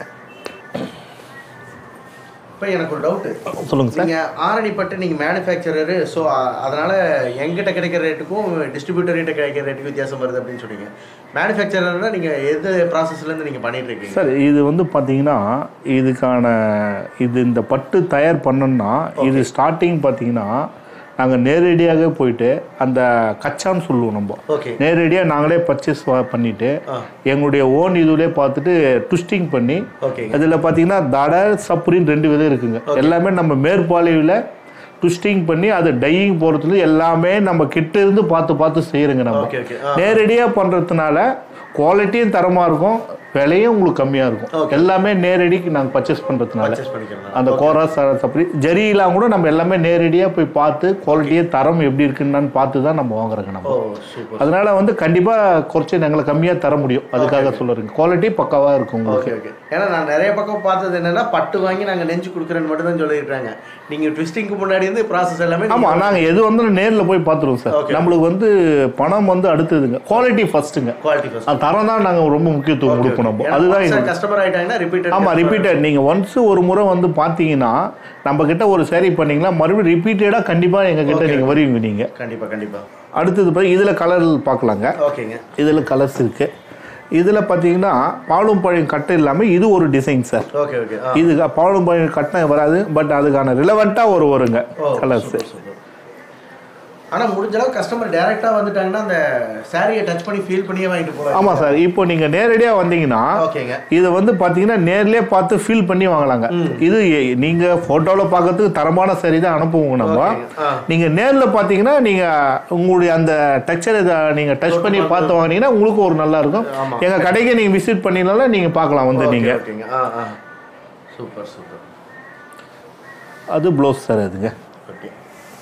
Speaker 2: இப்போ எனக்கு ஒரு டவுட்
Speaker 3: சொல்லுங்க சார்
Speaker 2: நீங்க ஆரணி பட்டு நீங்க மேனுஃபேக்சரரு ஸோ அதனால எங்கிட்ட கிடைக்கிற ரேட்டுக்கும் டிஸ்ட்ரிபியூட்டர் கிட்ட கிடைக்கிற ரேட்டுக்கும் வித்தியாசம் வருது அப்படின்னு சொன்னீங்க மேனுஃபேக்சரர்னா நீங்க எந்த ப்ராசஸ்ல இருந்து நீங்க பண்ணிட்டு இருக்கீங்க
Speaker 3: சார் இது வந்து பார்த்தீங்கன்னா இதுக்கான இது இந்த பட்டு தயார் பண்ணணும்னா இது ஸ்டார்டிங் பார்த்தீங்கன்னா நாங்கள் நேரடியாக போயிட்டு அந்த கச்சான்னு சொல்லுவோம் நம்ம
Speaker 2: ஓகே
Speaker 3: நேரடியாக நாங்களே பர்ச்சேஸ் பண்ணிட்டு எங்களுடைய ஓன் இதுலேயே பார்த்துட்டு ட்விஸ்டிங் பண்ணி
Speaker 2: ஓகே
Speaker 3: அதில் பார்த்தீங்கன்னா தடை சப்புரின்னு ரெண்டு விதம் இருக்குங்க எல்லாமே நம்ம மேற்பாலையில் ட்விஸ்டிங் பண்ணி அது டையிங் போகிறதுல எல்லாமே நம்ம கிட்ட இருந்து பார்த்து பார்த்து செய்கிறோங்க நம்ம
Speaker 2: ஓகே ஓகே
Speaker 3: நேரடியாக பண்ணுறதுனால குவாலிட்டியும் தரமாக இருக்கும் விலையும் உங்களுக்கு கம்மியாக இருக்கும் எல்லாமே நேரடிக்கு நாங்கள் பர்ச்சேஸ் பண்ணுறதுனால
Speaker 2: பர்ச்சேஸ் பண்ணிக்கலாம்
Speaker 3: அந்த கோரா சப்பரி ஜரியெல்லாம் கூட நம்ம எல்லாமே நேரடியாக போய் பார்த்து குவாலிட்டியே தரம் எப்படி இருக்குன்னு பார்த்து தான் நம்ம வாங்குறோங்க நம்ம
Speaker 2: ஓ சூப்பர்
Speaker 3: அதனால வந்து கண்டிப்பாக குறைச்சி எங்களை கம்மியாக தர முடியும் அதுக்காக சொல்லுறேங்க குவாலிட்டி பக்காவாக இருக்கும் உங்களுக்கு
Speaker 2: ஓகே ஓகே ஏன்னா நான் நிறைய பக்கம் பார்த்தது என்னன்னா பட்டு வாங்கி நாங்க நெஞ்சு கொடுக்குறேன்னு மட்டும் தான் சொல்லிடுறாங்க நீங்க ட்விஸ்டிங்க்கு முன்னாடி இருந்து ப்ராசஸ் எல்லாமே நீங்க-
Speaker 3: ஆமாம் நாங்கள் எது வந்தாலும் நேரில் போய் பார்த்துருவோம் சார்
Speaker 2: Okay.
Speaker 3: நம்மளுக்கு வந்து பணம் வந்து அடுத்ததுங்க குவாலிட்டி ஃபர்ஸ்ட்டுங்க
Speaker 2: குவாலிட்டி ஃபர்ஸ்ட்
Speaker 3: அந்த தரம் தான் நாங்கள் ரொம்ப முக்கியத்துவம் கொடுப்போம் நம்ம அதுதான் இது.
Speaker 2: கஸ்டமர் ஆயிட்டாங்கன்னா ரிப்பீட்டட்
Speaker 3: ஆமாம் ரிப்பீட்டட் நீங்கள் ஒன்ஸ் ஒரு முறை வந்து பார்த்தீங்கன்னா நம்ம கிட்ட ஒரு சேரீ பண்ணீங்கன்னா மறுபடியும் ரிப்பீட்டடாக கண்டிப்பாக எங்கள் கிட்ட நீங்கள் வருவீங்க நீங்கள்
Speaker 2: கண்டிப்பா கண்டிப்பா
Speaker 3: அடுத்தது பார்த்து இதில் கலர் பார்க்கலாங்க
Speaker 2: ஓகேங்க
Speaker 3: இதில் கலர்ஸ் இருக்குது இதில் பார்த்தீங்கன்னா பாலும் பழம் கட்டு இல்லாமல் இது ஒரு டிசைன் சார்
Speaker 2: ஓகே ஓகே
Speaker 3: இது பாலும் பழம் கட்டின வராது பட் அதுக்கான ரிலவெண்ட்டாக ஒரு வருங்க கலர்ஸ்
Speaker 2: ஆனா முடிஞ்ச அளவுக்கு கஸ்டமர் டைரக்டா வந்துட்டாங்கன்னா அந்த சாரியை டச் பண்ணி ஃபீல் பண்ணியே வாங்கிட்டு போலாம்
Speaker 3: ஆமா சார் இப்போ நீங்க நேரடியா வந்தீங்கன்னா
Speaker 2: ஓகேங்க
Speaker 3: இது வந்து பாத்தீங்கன்னா நேர்லயே பார்த்து ஃபீல் பண்ணி வாங்கலாங்க இது எ- நீங்க போட்டோல பார்க்கறதுக்கு தரமான சரி தான் அனுப்புவோங்க நம்ம
Speaker 2: ஓகேங்க. ஆ.
Speaker 3: நீங்க நேர்ல பாத்தீங்கன்னா நீங்க உங்களுடைய அந்த டச்சர் இதை நீங்க டச் பண்ணி பார்த்து வாங்கினீங்கன்னா உங்களுக்கு ஒரு நல்லா இருக்கும்
Speaker 2: ஆமா.
Speaker 3: எங்க கடைக்கு நீங்க விசிட் பண்ணினாலும் நீங்க பார்க்கலாம் வந்து நீங்க
Speaker 2: ஓகேங்க ஆ ஆ சூப்பர் சூப்பர்
Speaker 3: அது ப்ளவுஸ் சார் அதுங்க
Speaker 2: ஓகே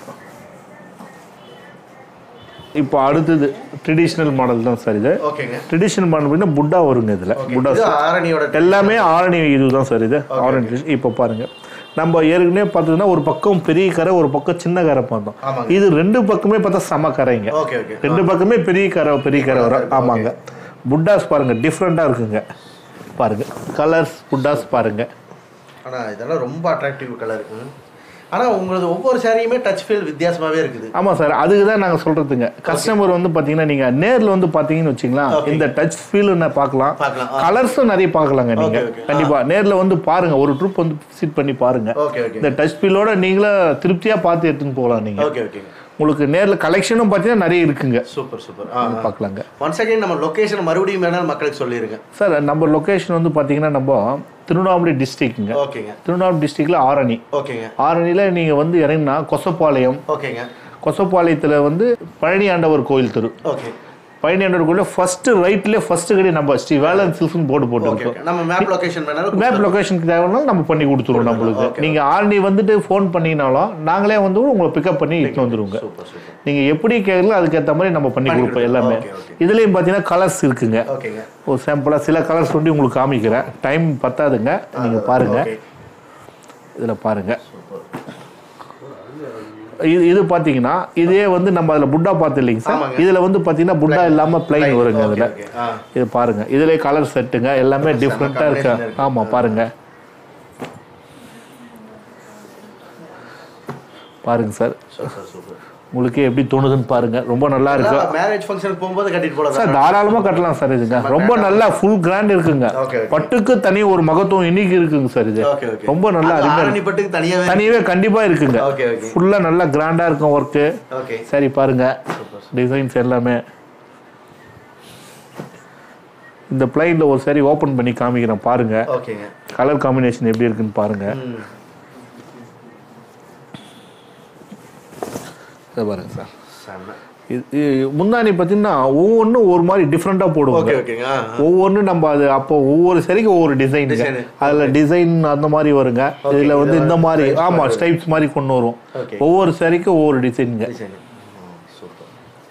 Speaker 3: இப்போ அடுத்தது ட்ரெடிஷ்னல் மாடல் தான் சார் இது
Speaker 2: ஓகேங்க
Speaker 3: ட்ரெடிஷ்னல் மாடல் அப்படின்னா புட்டா வருங்க இதுல புட்டா
Speaker 2: இது ஆரணியோட
Speaker 3: எல்லாமே ஆரணி இதுதான் சார் இது ஆரஞ்சு இப்போ பாருங்க நம்ம ஏற்கனவே பார்த்ததுன்னா ஒரு பக்கம் பெரிய கரை ஒரு பக்கம் சின்ன கரை பார்த்தோம்
Speaker 2: ஆமாங்க.
Speaker 3: இது ரெண்டு பக்கமே பார்த்தா சம கரைங்க
Speaker 2: ஓகே ஓகே
Speaker 3: ரெண்டு பக்கமே பெரிய கரை பெரிய கரை வரும் ஆமாங்க புட்டாஸ் பாருங்க டிஃப்ரெண்ட்டாக இருக்குங்க பாருங்க கலர்ஸ் புட்டாஸ் பாருங்க
Speaker 2: ஆனா இதெல்லாம் ரொம்ப அட்ராக்டிவ் கலர் ஆனா உங்களது ஒவ்வொரு சாரியுமே டச் ஃபீல் வித்தியாசமாவே இருக்குது
Speaker 3: ஆமாம் சார் அதுக்கு தான் நாங்கள் சொல்கிறதுங்க கஸ்டமர் வந்து பார்த்தீங்கன்னா நீங்கள் நேரில் வந்து பார்த்தீங்கன்னு வச்சிங்களா இந்த டச் ஃபீல் நான் பார்க்கலாம்
Speaker 2: பார்க்கலாம்.
Speaker 3: கலர்ஸும் நிறைய பார்க்கலாங்க நீங்கள்
Speaker 2: okay.
Speaker 3: கண்டிப்பாக நேரில் வந்து பாருங்க ஒரு ட்ரூப் வந்து விசிட் பண்ணி பாருங்க
Speaker 2: ஓகே ஓகே
Speaker 3: இந்த டச் ஃபீலோட நீங்களும் திருப்தியாக பார்த்து எடுத்துன்னு போகலாம் நீங்கள்
Speaker 2: ஓகே ஓகே
Speaker 3: உங்களுக்கு நேரில் கலெக்ஷனும் பார்த்தீங்கன்னா நிறைய இருக்குங்க
Speaker 2: சூப்பர் சூப்பர் ஆ
Speaker 3: பார்க்கலாங்க
Speaker 2: ஒன்ஸ் அகைன் நம்ம லொகேஷன் மறுபடியும் வேணாலும் மக்களுக்கு சொல்லிருங்க
Speaker 3: சார் நம்ம லொக்கேஷன் வந்து பார்த்தீங்கன்னா நம்ம திருவண்ணாமலை டிஸ்ட்ரிக்ட்டுங்க
Speaker 2: ஓகேங்க
Speaker 3: திருவண்ணாமலை டிஸ்ட்ரிக்டில் ஆரணி
Speaker 2: ஓகேங்க
Speaker 3: ஆரணியில் நீங்கள் வந்து இறங்கினா கொசப்பாளையம்
Speaker 2: ஓகேங்க
Speaker 3: கொசப்பாளையத்தில் வந்து பழனி ஆண்டவர் கோயில் தெரு
Speaker 2: ஓகே
Speaker 3: பழனி ஆண்டவர் கோயிலில் ஃபர்ஸ்ட் ரைட்லேயே ஃபர்ஸ்ட் கடை நம்ம ஸ்ரீ வேலன் சில்ஸ்னு போர்டு
Speaker 2: ஓகே
Speaker 3: போட்டுருக்கோம்
Speaker 2: ஓகே நம்ம மேப் லொகேஷன் வேணாலும்
Speaker 3: மேப் லொகேஷனுக்கு தேவைனாலும் நம்ம பண்ணி கொடுத்துருவோம் நம்மளுக்கு நீங்கள் ஆரணி வந்துட்டு ஃபோன் பண்ணீங்கனாலும் நாங்களே வந்து உங்களை பிக்கப் பண்ணி இட்டு வந்துருவோங்க
Speaker 2: சூப்பர் சூப்பர்
Speaker 3: நீங்கள் எப்படி கேட்கல அதுக்கேற்ற மாதிரி நம்ம பண்ணி கொடுப்போம் எல்லாமே
Speaker 2: ஓகே, ஓகே.
Speaker 3: இதுலேயும் பார்த்தீங்கன்னா கலர்ஸ் இருக்குங்க
Speaker 2: ஓகேங்க
Speaker 3: ஒரு சாம்பிளாக சில கலர்ஸ் வந்து உங்களுக்கு காமிக்கிறேன் டைம் பத்தாதுங்க நீங்கள் பாருங்க
Speaker 2: ஓகே
Speaker 3: இதில் பாருங்க இது இது பார்த்தீங்கன்னா இதே வந்து நம்ம அதில் புட்டா பார்த்து இல்லைங்க சார்
Speaker 2: ஆமாங்க.
Speaker 3: இதில் வந்து பார்த்தீங்கன்னா புட்டா இல்லாமல் பிளைன் வருங்க
Speaker 2: ஓகே,
Speaker 3: அதில்
Speaker 2: ஓகே. ஆ
Speaker 3: இது பாருங்க இதுலேயே கலர் செட்டுங்க எல்லாமே டிஃப்ரெண்ட்டாக இருக்கு
Speaker 2: combination இருக்கு.
Speaker 3: ஆமாம் பாருங்க பாருங்க சார்
Speaker 2: சூப்பர் சூப்பர்
Speaker 3: உங்களுக்கு எப்படி தோணுதுன்னு பாருங்க ரொம்ப நல்லா இருக்கு
Speaker 2: மேரேஜ் ஃபங்க்ஷனுக்கு போகும்போது கட்டிட்டு போலாம்
Speaker 3: சார் தாராளமாக கட்டலாம் சார் இதுங்க ரொம்ப நல்லா ஃபுல் கிராண்ட் இருக்குங்க
Speaker 2: ஓகே, ஓகே.
Speaker 3: பட்டுக்கு தனி ஒரு மகத்துவம் இன்னைக்கு இருக்குங்க சார் இது
Speaker 2: ஓகே ஓகே
Speaker 3: ரொம்ப நல்லா
Speaker 2: அது
Speaker 3: அருமையா
Speaker 2: ஆரணி பட்டுக்கு தனியாவே
Speaker 3: தனியாவே கண்டிப்பா இருக்குங்க
Speaker 2: ஓகே ஓகே
Speaker 3: ஃபுல்லா நல்லா கிராண்டா இருக்கும் ஒர்க்கு
Speaker 2: ஓகே
Speaker 3: சரி பாருங்க டிசைன்ஸ் எல்லாமே இந்த பிளைன்ல ஒரு சரி ஓபன் பண்ணி காமிக்கிறேன் பாருங்க
Speaker 2: ஓகேங்க
Speaker 3: கலர் காம்பினேஷன் எப்படி இருக்குன்னு பாருங்க
Speaker 2: ம்
Speaker 3: இதை பாருங்க சார்
Speaker 2: செம்ம
Speaker 3: இது இது முந்தானி பார்த்தீங்கன்னா ஒவ்வொன்றும் ஒரு மாதிரி டிஃப்ரெண்ட்டாக போடுவாங்க
Speaker 2: ஓகே ஓகேங்க ஆ, ஆ.
Speaker 3: ஒவ்வொன்றும் நம்ம அது அப்போ ஒவ்வொரு சரிக்கு ஒவ்வொரு டிசைன்
Speaker 2: Design.
Speaker 3: அதில் டிசைன் அந்த மாதிரி வருங்க இதில் வந்து இந்த மாதிரி ஆமாம் ஸ்டைப்ஸ் மாதிரி கொண்டு வரும்
Speaker 2: Okay.
Speaker 3: ஒவ்வொரு சரிக்கும் ஒவ்வொரு டிசைனுங்க
Speaker 2: டிசைன் சூப்பர்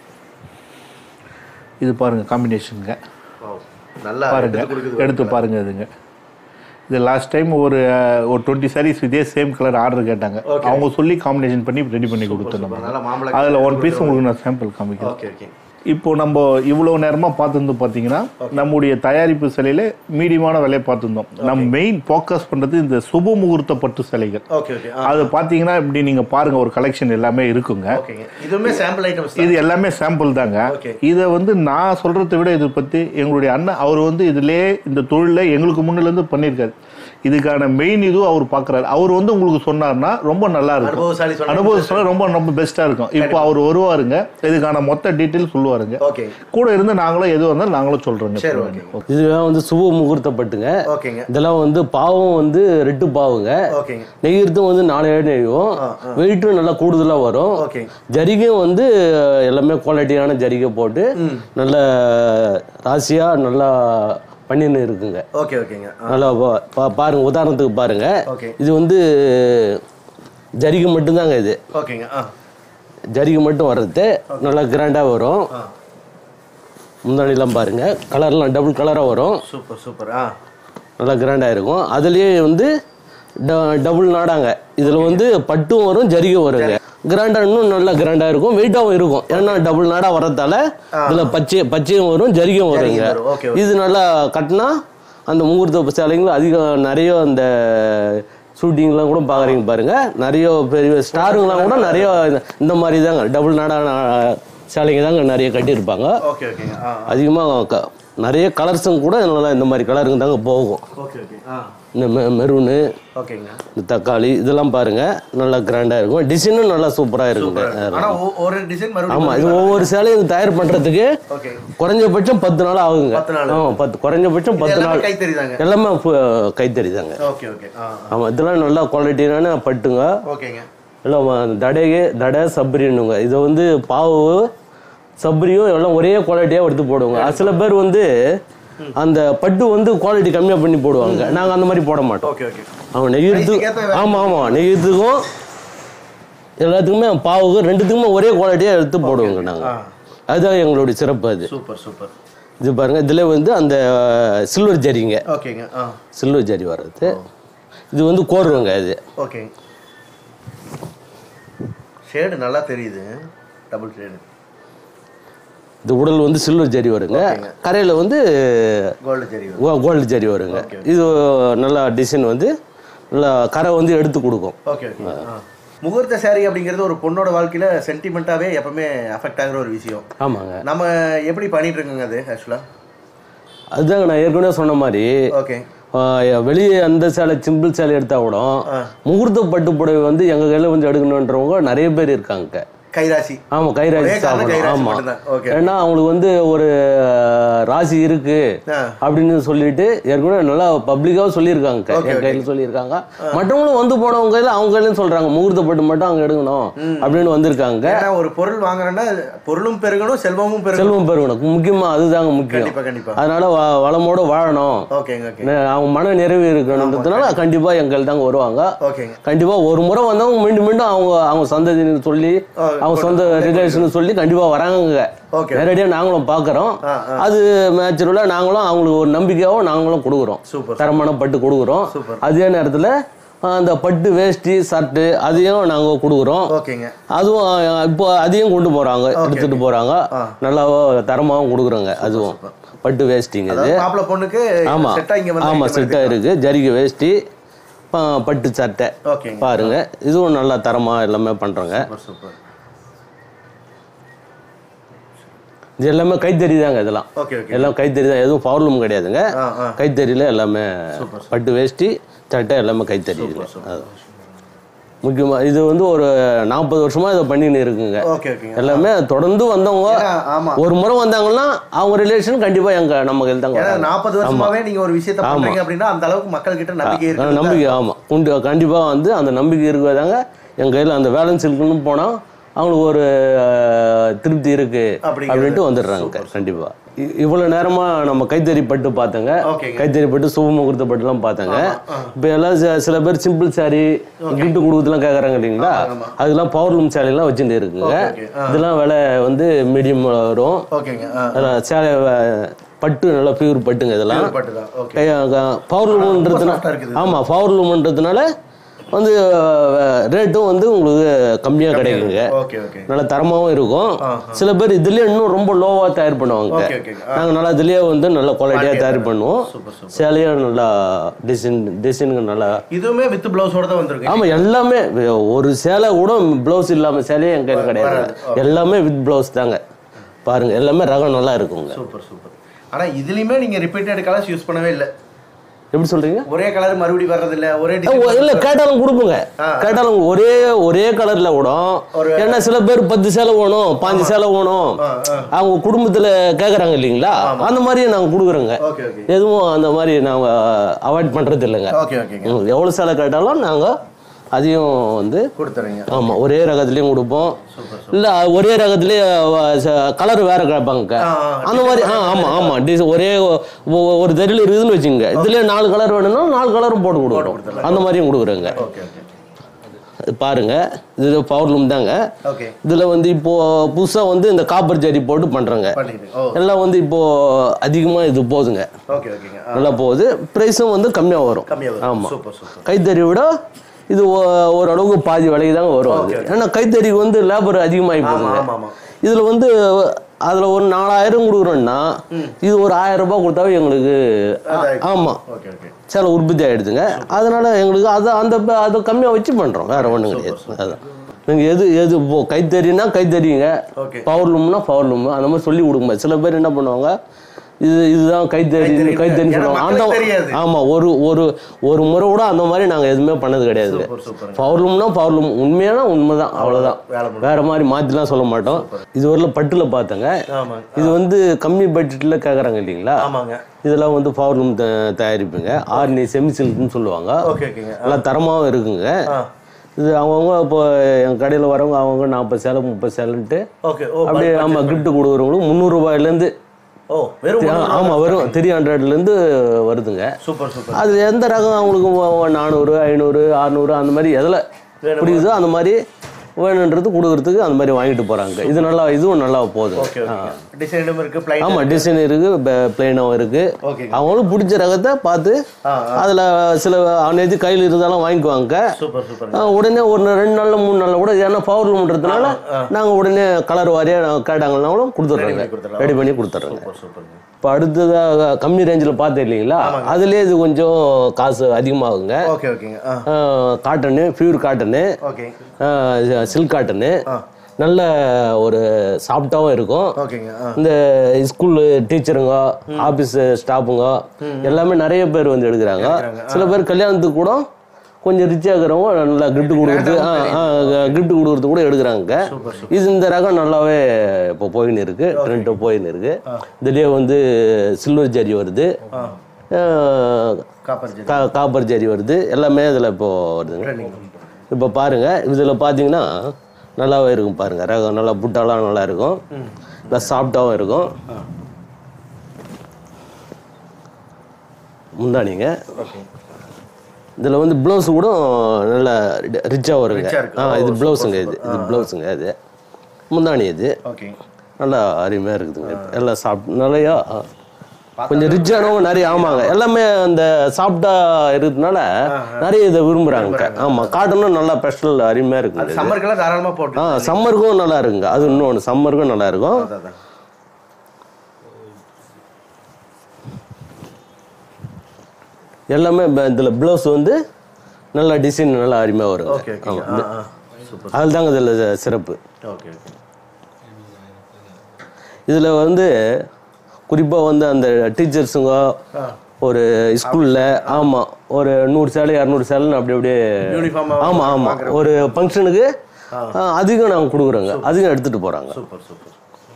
Speaker 3: இது பாருங்க காம்பினேஷனுங்க
Speaker 2: வாவ் நல்லா
Speaker 3: பாருங்க
Speaker 2: எடுத்து கொடுக்குது
Speaker 3: எடுத்து பாருங்க இதுங்க இது லாஸ்ட் டைம் ஒரு அஹ், ஒரு டுவெண்ட்டி சாரீஸ் இதே சேம் கலர் ஆர்டர் கேட்டாங்க
Speaker 2: Okay.
Speaker 3: அவங்க சொல்லி காம்பினேஷன் பண்ணி ரெடி பண்ணி கொடுத்தோம்
Speaker 2: சூப்பர்
Speaker 3: நம்ம
Speaker 2: நல்லா மாம்பழ
Speaker 3: அதில் ஒன் பீஸ் உங்களுக்கு நான் சாம்பிள் காமிக்கிறேன்
Speaker 2: ஓகே ஓகே
Speaker 3: இப்போ நம்ம இவ்வளோ நேரமாக பார்த்துருந்து பார்த்தீங்கன்னா நம்முடைய தயாரிப்பு சிலையில மீடியமான விலையை பார்த்துருந்தோம் நம்ம மெயின் ஃபோக்கஸ் பண்ணுறது இந்த சுப முகூர்த்த பட்டு சிலைகள்
Speaker 2: ஓகே ஓகே ஆ
Speaker 3: அது பார்த்தீங்கன்னா இப்படி நீங்கள் பாருங்க ஒரு கலெக்ஷன் எல்லாமே இருக்குங்க
Speaker 2: ஓகேங்க இதுவுமே சாம்பிள் ஐட்டம்ஸ்
Speaker 3: இது எல்லாமே சாம்பிள் தாங்க
Speaker 2: Okay.
Speaker 3: இதை வந்து நான் சொல்றதை விட இதை பற்றி எங்களுடைய அண்ணன் அவர் வந்து இதுலயே இந்த தொழிலில் எங்களுக்கு முன்னிலேருந்து பண்ணியிருக்காரு இதுக்கான மெயின் இதுவும் அவர் பார்க்குறாரு அவர் வந்து உங்களுக்கு சொன்னார்னா ரொம்ப நல்லா இருக்கும்
Speaker 2: அனுபவசாலி சொன்னா
Speaker 3: அனுபவம் சொல்ல ரொம்ப ரொம்ப பெஸ்ட்டாக இருக்கும் இப்போ அவர் வருவாருங்க இதுக்கான மொத்த டீட்டெயில் சொல்லுவாருங்க
Speaker 2: ஓகே
Speaker 3: கூட இருந்து நாங்களும் எதுவும் வந்தாலும் நாங்களும் சொல்றோங்க
Speaker 2: சரி ஓகே
Speaker 1: இதெல்லாம் வந்து சுப முகூர்த்தப்பட்டுங்க
Speaker 2: ஓகேங்க
Speaker 1: இதெல்லாம் வந்து பாவம் வந்து ரெட்டு பாவுங்க
Speaker 2: ஓகேங்க
Speaker 1: நெய்யறதும் வந்து நாலு இடம் நெய்யும் வெயிட்டும் நல்லா கூடுதலாக வரும்
Speaker 2: ஓகே
Speaker 1: ஜரிகையும் வந்து எல்லாமே குவாலிட்டியான ஜரிகை போட்டு நல்ல ராசியாக நல்லா பண்ணின்னு இருக்குங்க
Speaker 2: ஓகே ஓகேங்க ஆ,
Speaker 1: நல்லா பா- பா- பாருங்க உதாரணத்துக்கு பாருங்க
Speaker 2: ஓகே
Speaker 1: இது வந்து ஜரிகை மட்டும்தாங்க இது
Speaker 2: ஓகேங்க ஆ
Speaker 1: ஜரிகை மட்டும் வர்றது நல்லா கிராண்டாக வரும்
Speaker 2: ஆ
Speaker 1: முந்தானிலாம் பாருங்க கலர்லாம் டபுள் கலராக வரும்
Speaker 2: சூப்பர் சூப்பர் ஆ
Speaker 1: நல்லா கிராண்டாக இருக்கும் அதுலேயே வந்து ட- டபுள் நாடாங்க இதில் வந்து பட்டும் வரும் ஜரிகை வருங்க கிராண்டாக இன்னும் நல்லா கிராண்டாக இருக்கும் வெயிட்டாகவும் இருக்கும் ஏன்னா டபுள் நாடாக வரதால இதில் பச்சை பச்சையும் வரும் ஜரிகையும் வருங்க
Speaker 2: வரும். Okay,
Speaker 1: இது நல்லா கட்டினா அந்த முகூர்த்த சேலைங்களும் அதிகம் நிறைய அந்த ஷூட்டிங்லாம் கூட பார்க்குறீங்க பாருங்க நிறைய பெரிய ஸ்டாருங்களாம் கூட நிறைய இந்த- இந்த மாதிரி தாங்க டபுள் நாடா சேலைங்க தாங்க நிறைய கட்டியிருப்பாங்க
Speaker 2: ஓகே ஓகேங்க ஆ
Speaker 1: அதிகமாக நிறைய கலர்ஸும் கூட நல்லா இந்த மாதிரி கலருங்க தாங்க போகும்
Speaker 2: ஓகே ஓகே ஆ
Speaker 1: இந்த மெ மெரூனு
Speaker 2: ஓகேங்க
Speaker 1: இந்த தக்காளி இதெல்லாம் பாருங்க நல்லா கிராண்டாக இருக்கும் டிசைனும் நல்லா சூப்பராக இருக்குங்க
Speaker 2: ஆனா ஒ- ஒரு டிசைன் மறுபடியும்
Speaker 1: ஆமாம் இது ஒவ்வொரு சேலையும் தயார் பண்ணுறதுக்கு
Speaker 2: ஓகே
Speaker 1: குறைஞ்சபட்சம் பத்து நாள் ஆகுங்க
Speaker 2: பத்து நாள்.
Speaker 1: ஆமாம் பத்து குறைஞ்சபட்சம் பத்து
Speaker 2: எல்லாமே
Speaker 1: நாள்
Speaker 2: கை தெரியுதாங்க
Speaker 1: எல்லாமே ஃபு- கைத்தறி தாங்க
Speaker 2: ஓகே ஓகே ஆ
Speaker 1: ஆமாம் இதெல்லாம் நல்லா குவாலிட்டியான பட்டுங்க
Speaker 2: ஓகேங்க
Speaker 1: எல்லாம் தடையே தடை சப்ரின்னுங்க இதை வந்து பாவு சப்ரியும் எல்லாம் ஒரே குவாலிட்டியாக எடுத்து போடுவாங்க அது சில பேர் வந்து அந்த பட்டு வந்து குவாலிட்டி கம்மியாக பண்ணி போடுவாங்க நாங்கள் அந்த மாதிரி போட மாட்டோம்
Speaker 2: ஓகே ஓகே
Speaker 1: அவன் நெய்யறதுக்கு
Speaker 2: Price-க்கு ஏத்த
Speaker 1: ஆமாம் ஆமாம் நெய்யறதுக்கும் எல்லாத்துக்குமே பாவுக்கு ரெண்டுத்துக்குமே ஒரே குவாலிட்டியாக எடுத்து போடுவோங்க நாங்கள் அதுதான் எங்களுடைய சிறப்பு அது
Speaker 2: சூப்பர் சூப்பர்
Speaker 1: இது பாருங்க இதில் வந்து அந்த சில்வர் ஜரிங்க
Speaker 2: ஓகேங்க ஆ
Speaker 1: சில்வர் ஜரி வர்றது இது வந்து கோருவங்க இது
Speaker 2: ஓகே ஷேடு நல்லா தெரியுது டபுள் ஷேடு
Speaker 1: இது உடல் வந்து சில்வர் ஜரி வருங்க கரையில் வந்து
Speaker 2: கோல்டு சரி
Speaker 1: கோல்டு ஜரி வருங்க இது நல்லா டிசைன் வந்து நல்லா கரை வந்து எடுத்து கொடுக்கும்
Speaker 2: ஓகே ஓகே ஆ முகூர்த்த saree அப்படிங்கிறது ஒரு பொண்ணோட வாழ்க்கையில சென்டிமெண்ட்டாவே எப்பவுமே அஃபெக்ட் ஆகுற ஒரு விஷயம்
Speaker 1: ஆமாங்க
Speaker 2: நம்ம எப்படி பண்ணிட்டு இருக்கோங்க அது ஆக்சுவலா
Speaker 1: அதுதாங்க நான் ஏற்கனவே சொன்ன மாதிரி
Speaker 2: ஓகே
Speaker 1: ஆஹ் வெளியே அந்த சேலை சிம்பிள் சேலை எடுத்தா கூட முகூர்த்த பட்டு புடவை வந்து எங்க கையில வந்து எடுக்கணுன்றவங்க நிறைய பேர் இருக்காங்க
Speaker 2: கைராசி
Speaker 1: ஆமா கைராசி
Speaker 2: ஒரே காரணம்
Speaker 1: சாப்பிடணும்
Speaker 2: கைராசி
Speaker 1: ஆமா
Speaker 2: மட்டும்தான். Okay.
Speaker 1: ஏன்னா அவங்களுக்கு வந்து ஒரு ஆஹ், ராசி இருக்கு
Speaker 2: ஆ.
Speaker 1: அப்படின்னு சொல்லிட்டு ஏற்கனவே நல்லா பப்ளிக்காவும் சொல்லியிருக்காங்க
Speaker 2: Okay,
Speaker 1: என் கையில சொல்லியிருக்காங்க மற்றவங்களும் வந்து போனவங்க கையில அவங்க கையிலும் சொல்றாங்க முகூர்த்த பட்டு மட்டும் அங்க எடுக்கணும் அப்படின்னு வந்திருக்காங்க
Speaker 2: ஏன்னா ஒரு பொருள் வாங்குறேன்னா பொருளும் பெருகணும் செல்வமும் பெருகணும்
Speaker 1: செல்வம் பெருகணும் முக்கியமா அதுதாங்க முக்கியம்
Speaker 2: கண்டிப்பா கண்டிப்பா
Speaker 1: அதனால வ- வளமோட வாழணும்
Speaker 2: ஓகேங்க ஓகே
Speaker 1: நெ- அவங்க மன நிறைவு இருக்கணுன்றதுனால கண்டிப்பா எங்கள் தாங்க வருவாங்க
Speaker 2: ஓகேங்க
Speaker 1: கண்டிப்பா ஒரு முறை வந்தவங்க மீண்டும் மீண்டும் அவங்க அவங்க சந்ததின்னு சொல்லி
Speaker 2: ஆ,
Speaker 1: அவங்க சொந்த ரிலேஷன் சொல்லி கண்டிப்பா வராங்க
Speaker 2: ஓகே
Speaker 1: நேரடியாக நாங்களும் பார்க்குறோம்
Speaker 2: ஆ,
Speaker 1: அது நேச்சுரலாக நாங்களும் அவங்களுக்கு ஒரு நம்பிக்கையாகவும் நாங்களும் கொடுக்குறோம்
Speaker 2: சூப்பர்
Speaker 1: தரமான பட்டு கொடுக்குறோம்
Speaker 2: சூப்பர்.
Speaker 1: அதே நேரத்தில் அந்த பட்டு வேஷ்டி சர்ட்டு அதையும் நாங்கள் கொடுக்குறோம்
Speaker 2: ஓகேங்க
Speaker 1: அதுவும் அஹ், இப்போ அதையும் கொண்டு போகிறாங்க எடுத்துகிட்டு போகிறாங்க நல்லா தரமாகவும் கொடுக்குறோங்க அதுவும் பட்டு வேஷ்டிங்க இது
Speaker 2: அதாவது மாப்பிள்ளை பொண்ணுக்கு
Speaker 1: ஆமா
Speaker 2: செட்டா இங்க வந்து
Speaker 1: ஆமா செட்டா இருக்கு ஜரிகை வேஷ்டி ப- பட்டு சட்டை
Speaker 2: ஓகேங்க
Speaker 1: பாருங்க இதுவும் நல்லா தரமா எல்லாமே பண்றோங்க
Speaker 2: சூப்பர் சூப்பர்
Speaker 1: இது எல்லாமே கைத்தறி தாங்க இதெல்லாம்
Speaker 2: ஓகே ஓகே
Speaker 1: எல்லாம் கைத்தறி தான் எதுவும் பவர்லூம் கிடையாதுங்க
Speaker 2: ஆ ஆ
Speaker 1: கைத்தறியில எல்லாமே பட்டு வேஷ்டி சட்டை எல்லாமே கைத்தறி இதுங்க. அது. முக்கியமா இது வந்து ஒரு நாற்பது வருஷமா இதை பண்ணின்னு இருக்குங்க
Speaker 2: ஓகே ஓகேங்க
Speaker 1: எல்லாமே தொடர்ந்து வந்தவங்க
Speaker 2: ஏன்னா, ஆமா
Speaker 1: ஒரு முறை வந்தாங்கன்னா அவங்க ரிலேஷன் கண்டிப்பா எங்க நம்ம கையில் தாங்க
Speaker 2: ஏன்னா
Speaker 1: வராங்க.
Speaker 2: நாற்பது வருஷமாவே நீங்க ஒரு விஷயத்த பண்றீங்க அப்படின்னா அந்த அளவுக்கு மக்கள் கிட்ட நம்பிக்கை
Speaker 1: ஆ,
Speaker 2: இருக்கு
Speaker 1: நம்பிக்கை ஆமாம் உண்டு கண்டிப்பாக வந்து அந்த நம்பிக்கை இருக்கிறதாங்க எங்கள் கையில் அந்த பேலன்ஸ் இருக்குன்னு போனால் அவங்களுக்கு ஒரு அஹ், திருப்தி இருக்கு
Speaker 2: அப்படிங்கிறது.
Speaker 1: அப்படின்ட்டு வந்துடுறாங்க கண்டிப்பாக இவ்வளோ நேரமாக நம்ம கைத்தறி பட்டு பார்த்தங்க
Speaker 2: ஓகேங்க
Speaker 1: கைத்தறி பட்டு சுப முகூர்த்த பட்டுலாம் பார்த்தங்க இப்போ எல்லாம் சி- சில பேர் சிம்பிள் சாரி கிஃப்ட் கொடுக்குறதுலாம் கேட்குறாங்க இல்லைங்களா
Speaker 2: ஆமா.
Speaker 1: அதெல்லாம் பவர்லூம் சேலைலாம் வச்சுட்டு இருக்குங்க
Speaker 2: ஓகே, ஓகே. ஆ.
Speaker 1: இதெல்லாம் விலை வந்து மீடியம் வரும்
Speaker 2: ஓகேங்க ஆ
Speaker 1: அதெல்லாம் சேலை அஹ், பட்டு நல்லா பியூர் பட்டுங்க இதெல்லாம்
Speaker 2: பட்டுதான் ஓகே
Speaker 1: பவர்
Speaker 2: soft-ஆ
Speaker 1: லூம்ன்றதுனால
Speaker 2: இருக்குது.
Speaker 1: ஆமாம் பவர் லூம்ன்றதுனால வந்து ரேட்டும் வந்து உங்களுக்கு கம்மியாக கிடைக்குங்க
Speaker 2: ஓகே ஓகே
Speaker 1: நல்ல தரமாகவும் இருக்கும் சில பேர் இதுலேயே இன்னும் ரொம்ப லோவாக தயார் பண்ணுவாங்க
Speaker 2: ஓகே ஓகே
Speaker 1: நாங்கள் நல்லா இதுலேயே வந்து நல்ல குவாலிட்டியாக தயார் பண்ணுவோம்
Speaker 2: சூப்பர் சூப்பர்
Speaker 1: சேலையும் நல்லா டிசைன் டிசைனுங்க நல்லா
Speaker 2: இதுவுமே வித் பிளவுஸோட தான் வந்திருக்கு
Speaker 1: ஆமாம் எல்லாமே ஒரு சேலை கூட ப்ளவுஸ் இல்லாமல் சேலையே என் கையில் கிடையாது எல்லாமே வித் ப்ளவுஸ் தாங்க பாருங்க எல்லாமே ரகம் நல்லா இருக்குங்க
Speaker 2: சூப்பர் சூப்பர் ஆனா இதுலயுமே நீங்க ரிப்பீட்டட் கலர்ஸ் யூஸ் பண்ணவே இல்ல
Speaker 1: எப்படி சொல்றீங்க
Speaker 2: ஒரே கலர் மறுபடியும் வர்றது இல்ல ஒரே
Speaker 1: ஓ,
Speaker 2: டிசைன்
Speaker 1: இல்ல கேட்டாலும் கொடுப்போங்க கேட்டாலும் ஒரே ஒரே கலர்ல கூட
Speaker 2: ஒரு-
Speaker 1: ஏன்னா சில பேர் பத்து சேலை வேணும் பாஞ்சு சேலை வேணும்
Speaker 2: ஆ ஆ
Speaker 1: அவங்க குடும்பத்துல கேக்குறாங்க இல்லைங்களா அந்த மாதிரி நாங்க கொடுக்குறோங்க
Speaker 2: ஓகே ஓகே
Speaker 1: எதுவும் அந்த மாதிரி நாங்க அவாய்ட் பண்றது இல்லைங்க
Speaker 2: ஓகே ஓகேங்க
Speaker 1: ம், எவ்வளவு சேலை கேட்டாலும் நாங்க அதையும் வந்து
Speaker 2: கொடுத்துறீங்க
Speaker 1: ஆமா ஒரே ரகத்துலயும் கொடுப்போம் இல்ல ஒரே ரகத்துலயே கலர் வேற கேட்பாங்க
Speaker 2: ஆ, ஆ.
Speaker 1: அந்த மாதிரி ஆ ஆமா ஆமா டிஸ் ஒரே ஒ- ஒ- ஒரு தறியில் இருக்குதுன்னு வச்சுங்க இதுலயே நாலு கலர் வேணும்னா நாலு கலரும் போட்டு கொடுக்குறோம் அந்த மாதிரியும் கொடுக்குறோங்க
Speaker 2: ஓகே ஓகே
Speaker 1: இது பாருங்க இது பவர் லூம் தாங்க
Speaker 2: ஓகே
Speaker 1: இதுல வந்து இப்போ புதுசா வந்து இந்த காப்பர் ஜரி போட்டு பண்றாங்க
Speaker 2: பண்ணிட்டு ஓ
Speaker 1: எல்லாம் வந்து இப்போ அதிகமா இது போகுதுங்க
Speaker 2: ஓகே ஓகேங்க ஆ,
Speaker 1: நல்லா போகுது ப்ரைஸும் வந்து கம்மியா வரும்
Speaker 2: கம்மியா வரும்
Speaker 1: ஆமா
Speaker 2: சூப்பர் சூப்பர்
Speaker 1: கைத்தறி விட இது ஓ- ஓரளவுக்கு பாதி விலைக்கு தாங்க வரும் அது ஏன்னா கைத்தறிக்கு வந்து லேபர் அதிகமாகி
Speaker 2: ஆமா
Speaker 1: போகுதுங்க
Speaker 2: ஆமா ஆமா
Speaker 1: இதுல வந்து அதுல ஒரு நாலாயிரம் கொடுக்குறோம்னா இது ஒரு ஆயிரம் ரூபாய் கொடுத்தாவே எங்களுக்கு
Speaker 2: அதாயிடுச்சு.
Speaker 1: ஆமா
Speaker 2: ஓகே ஓகே
Speaker 1: சேலை உற்பத்தி ஆயிடுதுங்க அதனால எங்களுக்கு அதை அந்த ப- அதை கம்மியாக வச்சு பண்றோம் வேற ஒண்ணும் கிடையாது அதான் நீங்க எது எது இப்போ கைத்தறினா கைத்தறிங்க
Speaker 2: ஓகே
Speaker 1: பவர் லூம்னா பவர் லூம் அந்த மாதிரி சொல்லி கொடுக்கும்போது சில பேர் என்ன பண்ணுவாங்க இது இதுதான் கைத்தறி
Speaker 2: கைத்தறி.
Speaker 1: கைத்தறி
Speaker 2: ஏன்னா
Speaker 1: சொல்லுவாங்க அந்த
Speaker 2: மக்களுக்கு தெரியாது.
Speaker 1: ஆமா ஒரு ஒரு ஒரு முறை கூட அந்த மாதிரி நாங்க எதுவுமே பண்ணது கிடையாது
Speaker 2: சூப்பர் சூப்பர்
Speaker 1: பவர்லூம்னா பவர்லூம் உண்மையான உண்மைதான் அவ்வளவுதான்
Speaker 2: வேலை முடிஞ்சு.
Speaker 1: வேற மாதிரி மாத்திலாம் சொல்ல மாட்டோம் இது வரல பட்டுல பார்த்தங்க
Speaker 2: ஆமாங்க
Speaker 1: இது வந்து கம்மி பட்ஜெட்ல கேக்குறாங்க இல்லைங்களா
Speaker 2: ஆமாங்க
Speaker 1: இதெல்லாம் வந்து பவர்லூம் தயாரிப்புங்க ஆர்னி செமி சில்க்னு சொல்லுவாங்க
Speaker 2: ஓகே ஓகேங்க
Speaker 1: நல்லா தரமாகவும் இருக்குங்க
Speaker 2: ஆ
Speaker 1: இது அவங்கவுங்க இப்போ என் கடையில் வரவங்க அவங்க நாற்பது சேலை முப்பது சேலைன்ட்டு
Speaker 2: ஓகே ஓ
Speaker 1: அப்படியே ஆமாம் கிஃப்ட் கொடுக்குறவங்களுக்கு முந்நூறுரூபாயிலேருந்து
Speaker 2: ஓ வெறும்
Speaker 1: ஆமாம் வரும் த்ரீ ஹண்ட்ரட்லேருந்து வருதுங்க
Speaker 2: சூப்பர் சூப்பர்
Speaker 1: அது எந்த ரகம் அவங்களுக்கு ஒ- நானூறு ஐநூறு அறநூறு அந்த மாதிரி எதில் பிடிக்குதோ அந்த மாதிரி வேணுன்றது கொடுக்குறதுக்கு அந்த மாதிரி வாங்கிட்டு போகிறாங்க இது நல்லா இதுவும் நல்லா போகுது
Speaker 2: ஓகே ஓகே டிசைனும் இருக்கு பிளைன்
Speaker 1: ஆமாம் டிசைன் இருக்குது பிளெயினாகவும் இருக்குது
Speaker 2: ஓகே
Speaker 1: அவங்களுக்கு பிடிச்ச ரகத்தை பார்த்து
Speaker 2: ஆ
Speaker 1: அதில் சில அவனேது கையில் இருந்தாலும் வாங்கிக்குவாங்க
Speaker 2: சூப்பர் சூப்பர்
Speaker 1: ஆ, உடனே ஒரு நா- ரெண்டு நாள்ல மூணு நாள்ல கூட ஏன்னா பவர் லூம்ன்றதுனால நாங்க உடனே கலர் வாரியா நாங்க கேட்டாங்கன்னாலும் கொடுத்துட்றோங்க
Speaker 2: கொடுத்துடலாம்.
Speaker 1: ரெடி பண்ணி கொடுத்துட்றோங்க
Speaker 2: சூப்பர் சூப்பர்
Speaker 1: இப்போ அடுத்ததாக கம்மி ரேஞ்சில் பார்த்தேன் இல்லைங்களா அதுலேயே இது கொஞ்சம் காசு அதிகமாகுங்க
Speaker 2: ஓகே ஓகேங்க ஆ
Speaker 1: cotton pure cotton
Speaker 2: okay
Speaker 1: silk cotton நல்ல ஒரு சாஃப்டாகவும் இருக்கும்
Speaker 2: ஓகேங்க ஆ
Speaker 1: இந்த ஸ்கூல் டீச்சருங்க ஆபீஸ் ஸ்டாஃபுங்க எல்லாமே நிறைய பேர் வந்து எடுக்கிறாங்க சில பேர் கல்யாணத்துக்கு கூட கொஞ்சம் ரிச்சாக இருக்கிறவங்க நல்லா கிஃப்ட் கொடுக்குறது கிஃப்ட் கொடுக்குறது கூட எடுக்கிறாங்க இது இந்த ரகம் நல்லாவே இப்போ போயின்னு இருக்கு ட்ரெண்ட் போயின்னு இருக்கு இதுலேயே வந்து சில்வர் ஜரி வருது அஹ்,
Speaker 2: காப்பர் ஜெல்
Speaker 1: கா- காப்பர் ஜரி வருது எல்லாமே இதில் இப்போ வருதுங்க இப்போ பாருங்க இதில் பார்த்தீங்கன்னா நல்லாவே இருக்கும் பாருங்க ரகம் நல்லா புட்டாலாம் நல்லா இருக்கும் நல்லா சாஃப்டாகவும் இருக்கும் முந்தானிங்க
Speaker 2: ஓகே
Speaker 1: இதில் வந்து ப்ளவுஸ் கூட நல்லா ரிச்சாக வருங்க
Speaker 2: Rich ஆ இருக்கு.
Speaker 1: ஆ இது ப்ளவுஸுங்க இது இது ப்ளவுஸுங்க இது முந்தானி இது
Speaker 2: ஓகே
Speaker 1: நல்லா அருமையாக இருக்குதுங்க எல்லாம் சாப்பிட் நிறையா கொஞ்சம் ரிச்சானவங்க நிறைய ஆமாங்க எல்லாமே அந்த சாப்பிட்டா இருக்கிறதுனால நிறைய இதை விரும்புகிறாங்க ஆமாம் காட்டனும் நல்லா ஸ்பெஷல் அருமையாக இருக்குங்க
Speaker 2: அது சம்மருக்கெல்லாம் தாராளமா போட்டு
Speaker 1: ஆ சம்மருக்கும் நல்லா இருக்குங்க அது இன்னொன்று சம்மருக்கும் நல்லா இருக்கும்
Speaker 2: அதான், அதான்.
Speaker 1: எல்லாமே இதில் ப்ளவுஸ் வந்து நல்லா டிசைன் நல்லா அருமையாக வருங்க
Speaker 2: ஓகே ஓகே ஆ ஆ சூப்பர்
Speaker 1: அதில் தாங்க இதில் சிறப்பு
Speaker 2: ஓகே ஓகே
Speaker 1: இதில் வந்து குறிப்பாக வந்து அந்த டீச்சர்ஸுங்க ஒரு ஸ்கூலில் ஆமாம் ஒரு நூறு சேலை இரநூறு சேலைன்னு அப்படி அப்படியே
Speaker 2: Uniform ஆ
Speaker 1: ஆமாம் ஆமாம் ஒரு ஃபங்க்ஷனுக்கு அதிகம் நாங்கள் கொடுக்குறோங்க அதிகம் எடுத்துகிட்டு போகிறாங்க
Speaker 2: சூப்பர் சூப்பர்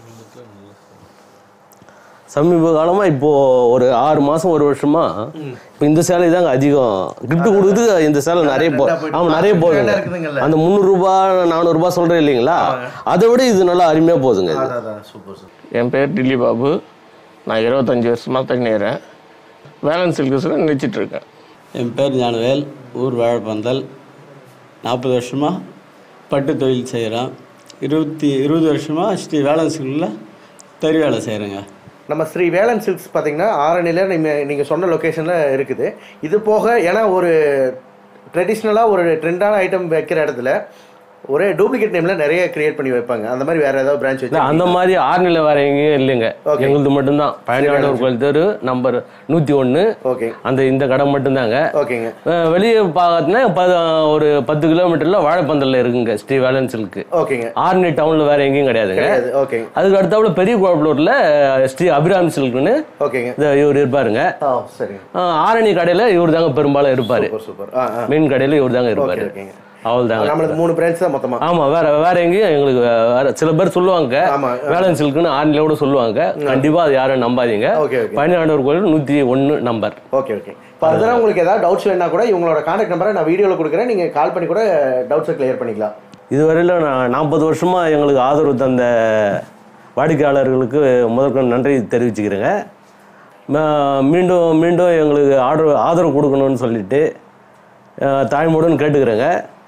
Speaker 1: சமீப காலமாக இப்போ ஒரு ஆறு மாதம் ஒரு வருஷமா இப்போ இந்த சேலை தாங்க அதிகம் கிஃப்ட் கொடுக்குறதுக்கு இந்த சேலை நிறைய போ
Speaker 2: ரெண்டா போயிட்டு
Speaker 1: ஆமாம் நிறைய
Speaker 2: market
Speaker 1: போகுதுங்க
Speaker 2: ரெண்டா இருக்குதுங்கல்ல?
Speaker 1: அந்த முந்நூறுரூபா நானூறுரூபா சொல்கிறேன் இல்லைங்களா அதை விட இது நல்லா அருமையாக போகுதுங்க இது
Speaker 2: அதான் அதான் சூப்பர் சூப்பர்
Speaker 5: என் பேர் டில்லி பாபு நான் இருபத்தஞ்சி வருஷமாக தங்கினேறேன் வேலன்ஸ் சில்கஸில் நினச்சிட்ருக்கேன்
Speaker 6: என் பேர் ஞானவேல் ஊர் வாழைப்பந்தல் நாற்பது வருஷமாக பட்டு தொழில் செய்கிறேன் இருபத்தி இருபது வருஷமாக ஸ்ரீ வேளன் ஸ்கூலில் தறி வேலை செய்கிறேங்க
Speaker 2: நம்ம ஸ்ரீ வேலன் சில்க்ஸ் பார்த்தீங்கன்னா ஆரணியில் நீங்கள் நீங்கள் சொன்ன லொக்கேஷனில் இருக்குது இது போக ஏன்னா ஒரு ட்ரெடிஷ்னலாக ஒரு ட்ரெண்டான ஐட்டம் வைக்கிற இடத்துல ஒரே டூப்ளிகேட் நேமில் நிறைய கிரியேட் பண்ணி வைப்பாங்க அந்த மாதிரி வேறு ஏதாவது பிரான்ச்
Speaker 1: இல்ல,
Speaker 2: வச்சு
Speaker 1: அந்த மாதிரி ஆர்னில வேற எங்கேயும் இல்லைங்க
Speaker 2: Okay.
Speaker 1: எங்களுது மட்டும்தான் பயணியாளர் கோயில் தெரு நம்பர் நூற்றி ஒன்று
Speaker 2: ஓகே
Speaker 1: அந்த இந்த கடை மட்டும்தாங்க
Speaker 2: ஓகேங்க
Speaker 1: அஹ் வெளியே பார்த்தீங்கன்னா ப ஒரு பத்து கிலோமீட்டர்ல வாழைப்பந்தல்ல இருக்குங்க ஸ்ரீ வேலன்சிலுக்கு
Speaker 2: ஓகேங்க
Speaker 1: ஆர்னி டவுன்ல வேற எங்கேயும் கிடையாதுங்க
Speaker 2: கிடையாது ஓகேங்க
Speaker 1: அதுக்கு அடுத்தாப்புல பெரிய குழப்பலூர்ல ஸ்ரீ அபிராமி சில்க்னு
Speaker 2: ஓகேங்க
Speaker 1: இந்த இவர் இருப்பாருங்க
Speaker 2: ஆ சரிங்க
Speaker 1: அஹ் ஆரணி கடையில இவர் தாங்க பெரும்பாலும் இருப்பாரு
Speaker 2: சூப்பர் சூப்பர் ஆ ஆ
Speaker 1: மீன் கடையில இவர் தாங்க இருப்பாரு
Speaker 2: ஓகே ஓகேங்க
Speaker 1: அவள் தாங்க
Speaker 2: நம்மளுக்கு மூணு பிரான்ச் தான் மொத்தமாக
Speaker 1: ஆமா வேற வேற எங்கேயும் எங்களுக்கு வேற சில பேர் சொல்லுவாங்க
Speaker 2: ஆமா.
Speaker 1: வேலன் சில்க்னு ஆன்லைன்ல கூட சொல்லுவாங்க கண்டிப்பா அது யாரும் நம்பாதீங்க
Speaker 2: ஓகே ஓகே
Speaker 1: பதினாண்டவர் கோயில் நூத்தி ஒன்னு நம்பர்
Speaker 2: ஓகே ஓகே ஃபர்தராக உங்களுக்கு ஏதாவது டவுட்ஸ் வேணா கூட இவங்களோட கான்டாக்ட் நம்பரை நான் வீடியோவில் கொடுக்குறேன் நீங்கள் கால் பண்ணி கூட டவுட்ஸை கிளியர் பண்ணிக்கலாம்
Speaker 1: இதுவரையில நான் நாற்பது வருஷமா எங்களுக்கு ஆதரவு தந்த வாடிக்கையாளர்களுக்கு முதற்கொண்டு நன்றி தெரிவிச்சுக்கிறேங்க ம- மீண்டும் மீண்டும் எங்களுக்கு ஆதரவு ஆதரவு கொடுக்கணும்னு சொல்லிட்டு அஹ், தாய்மொழின்னு கேட்டுக்கிறேங்க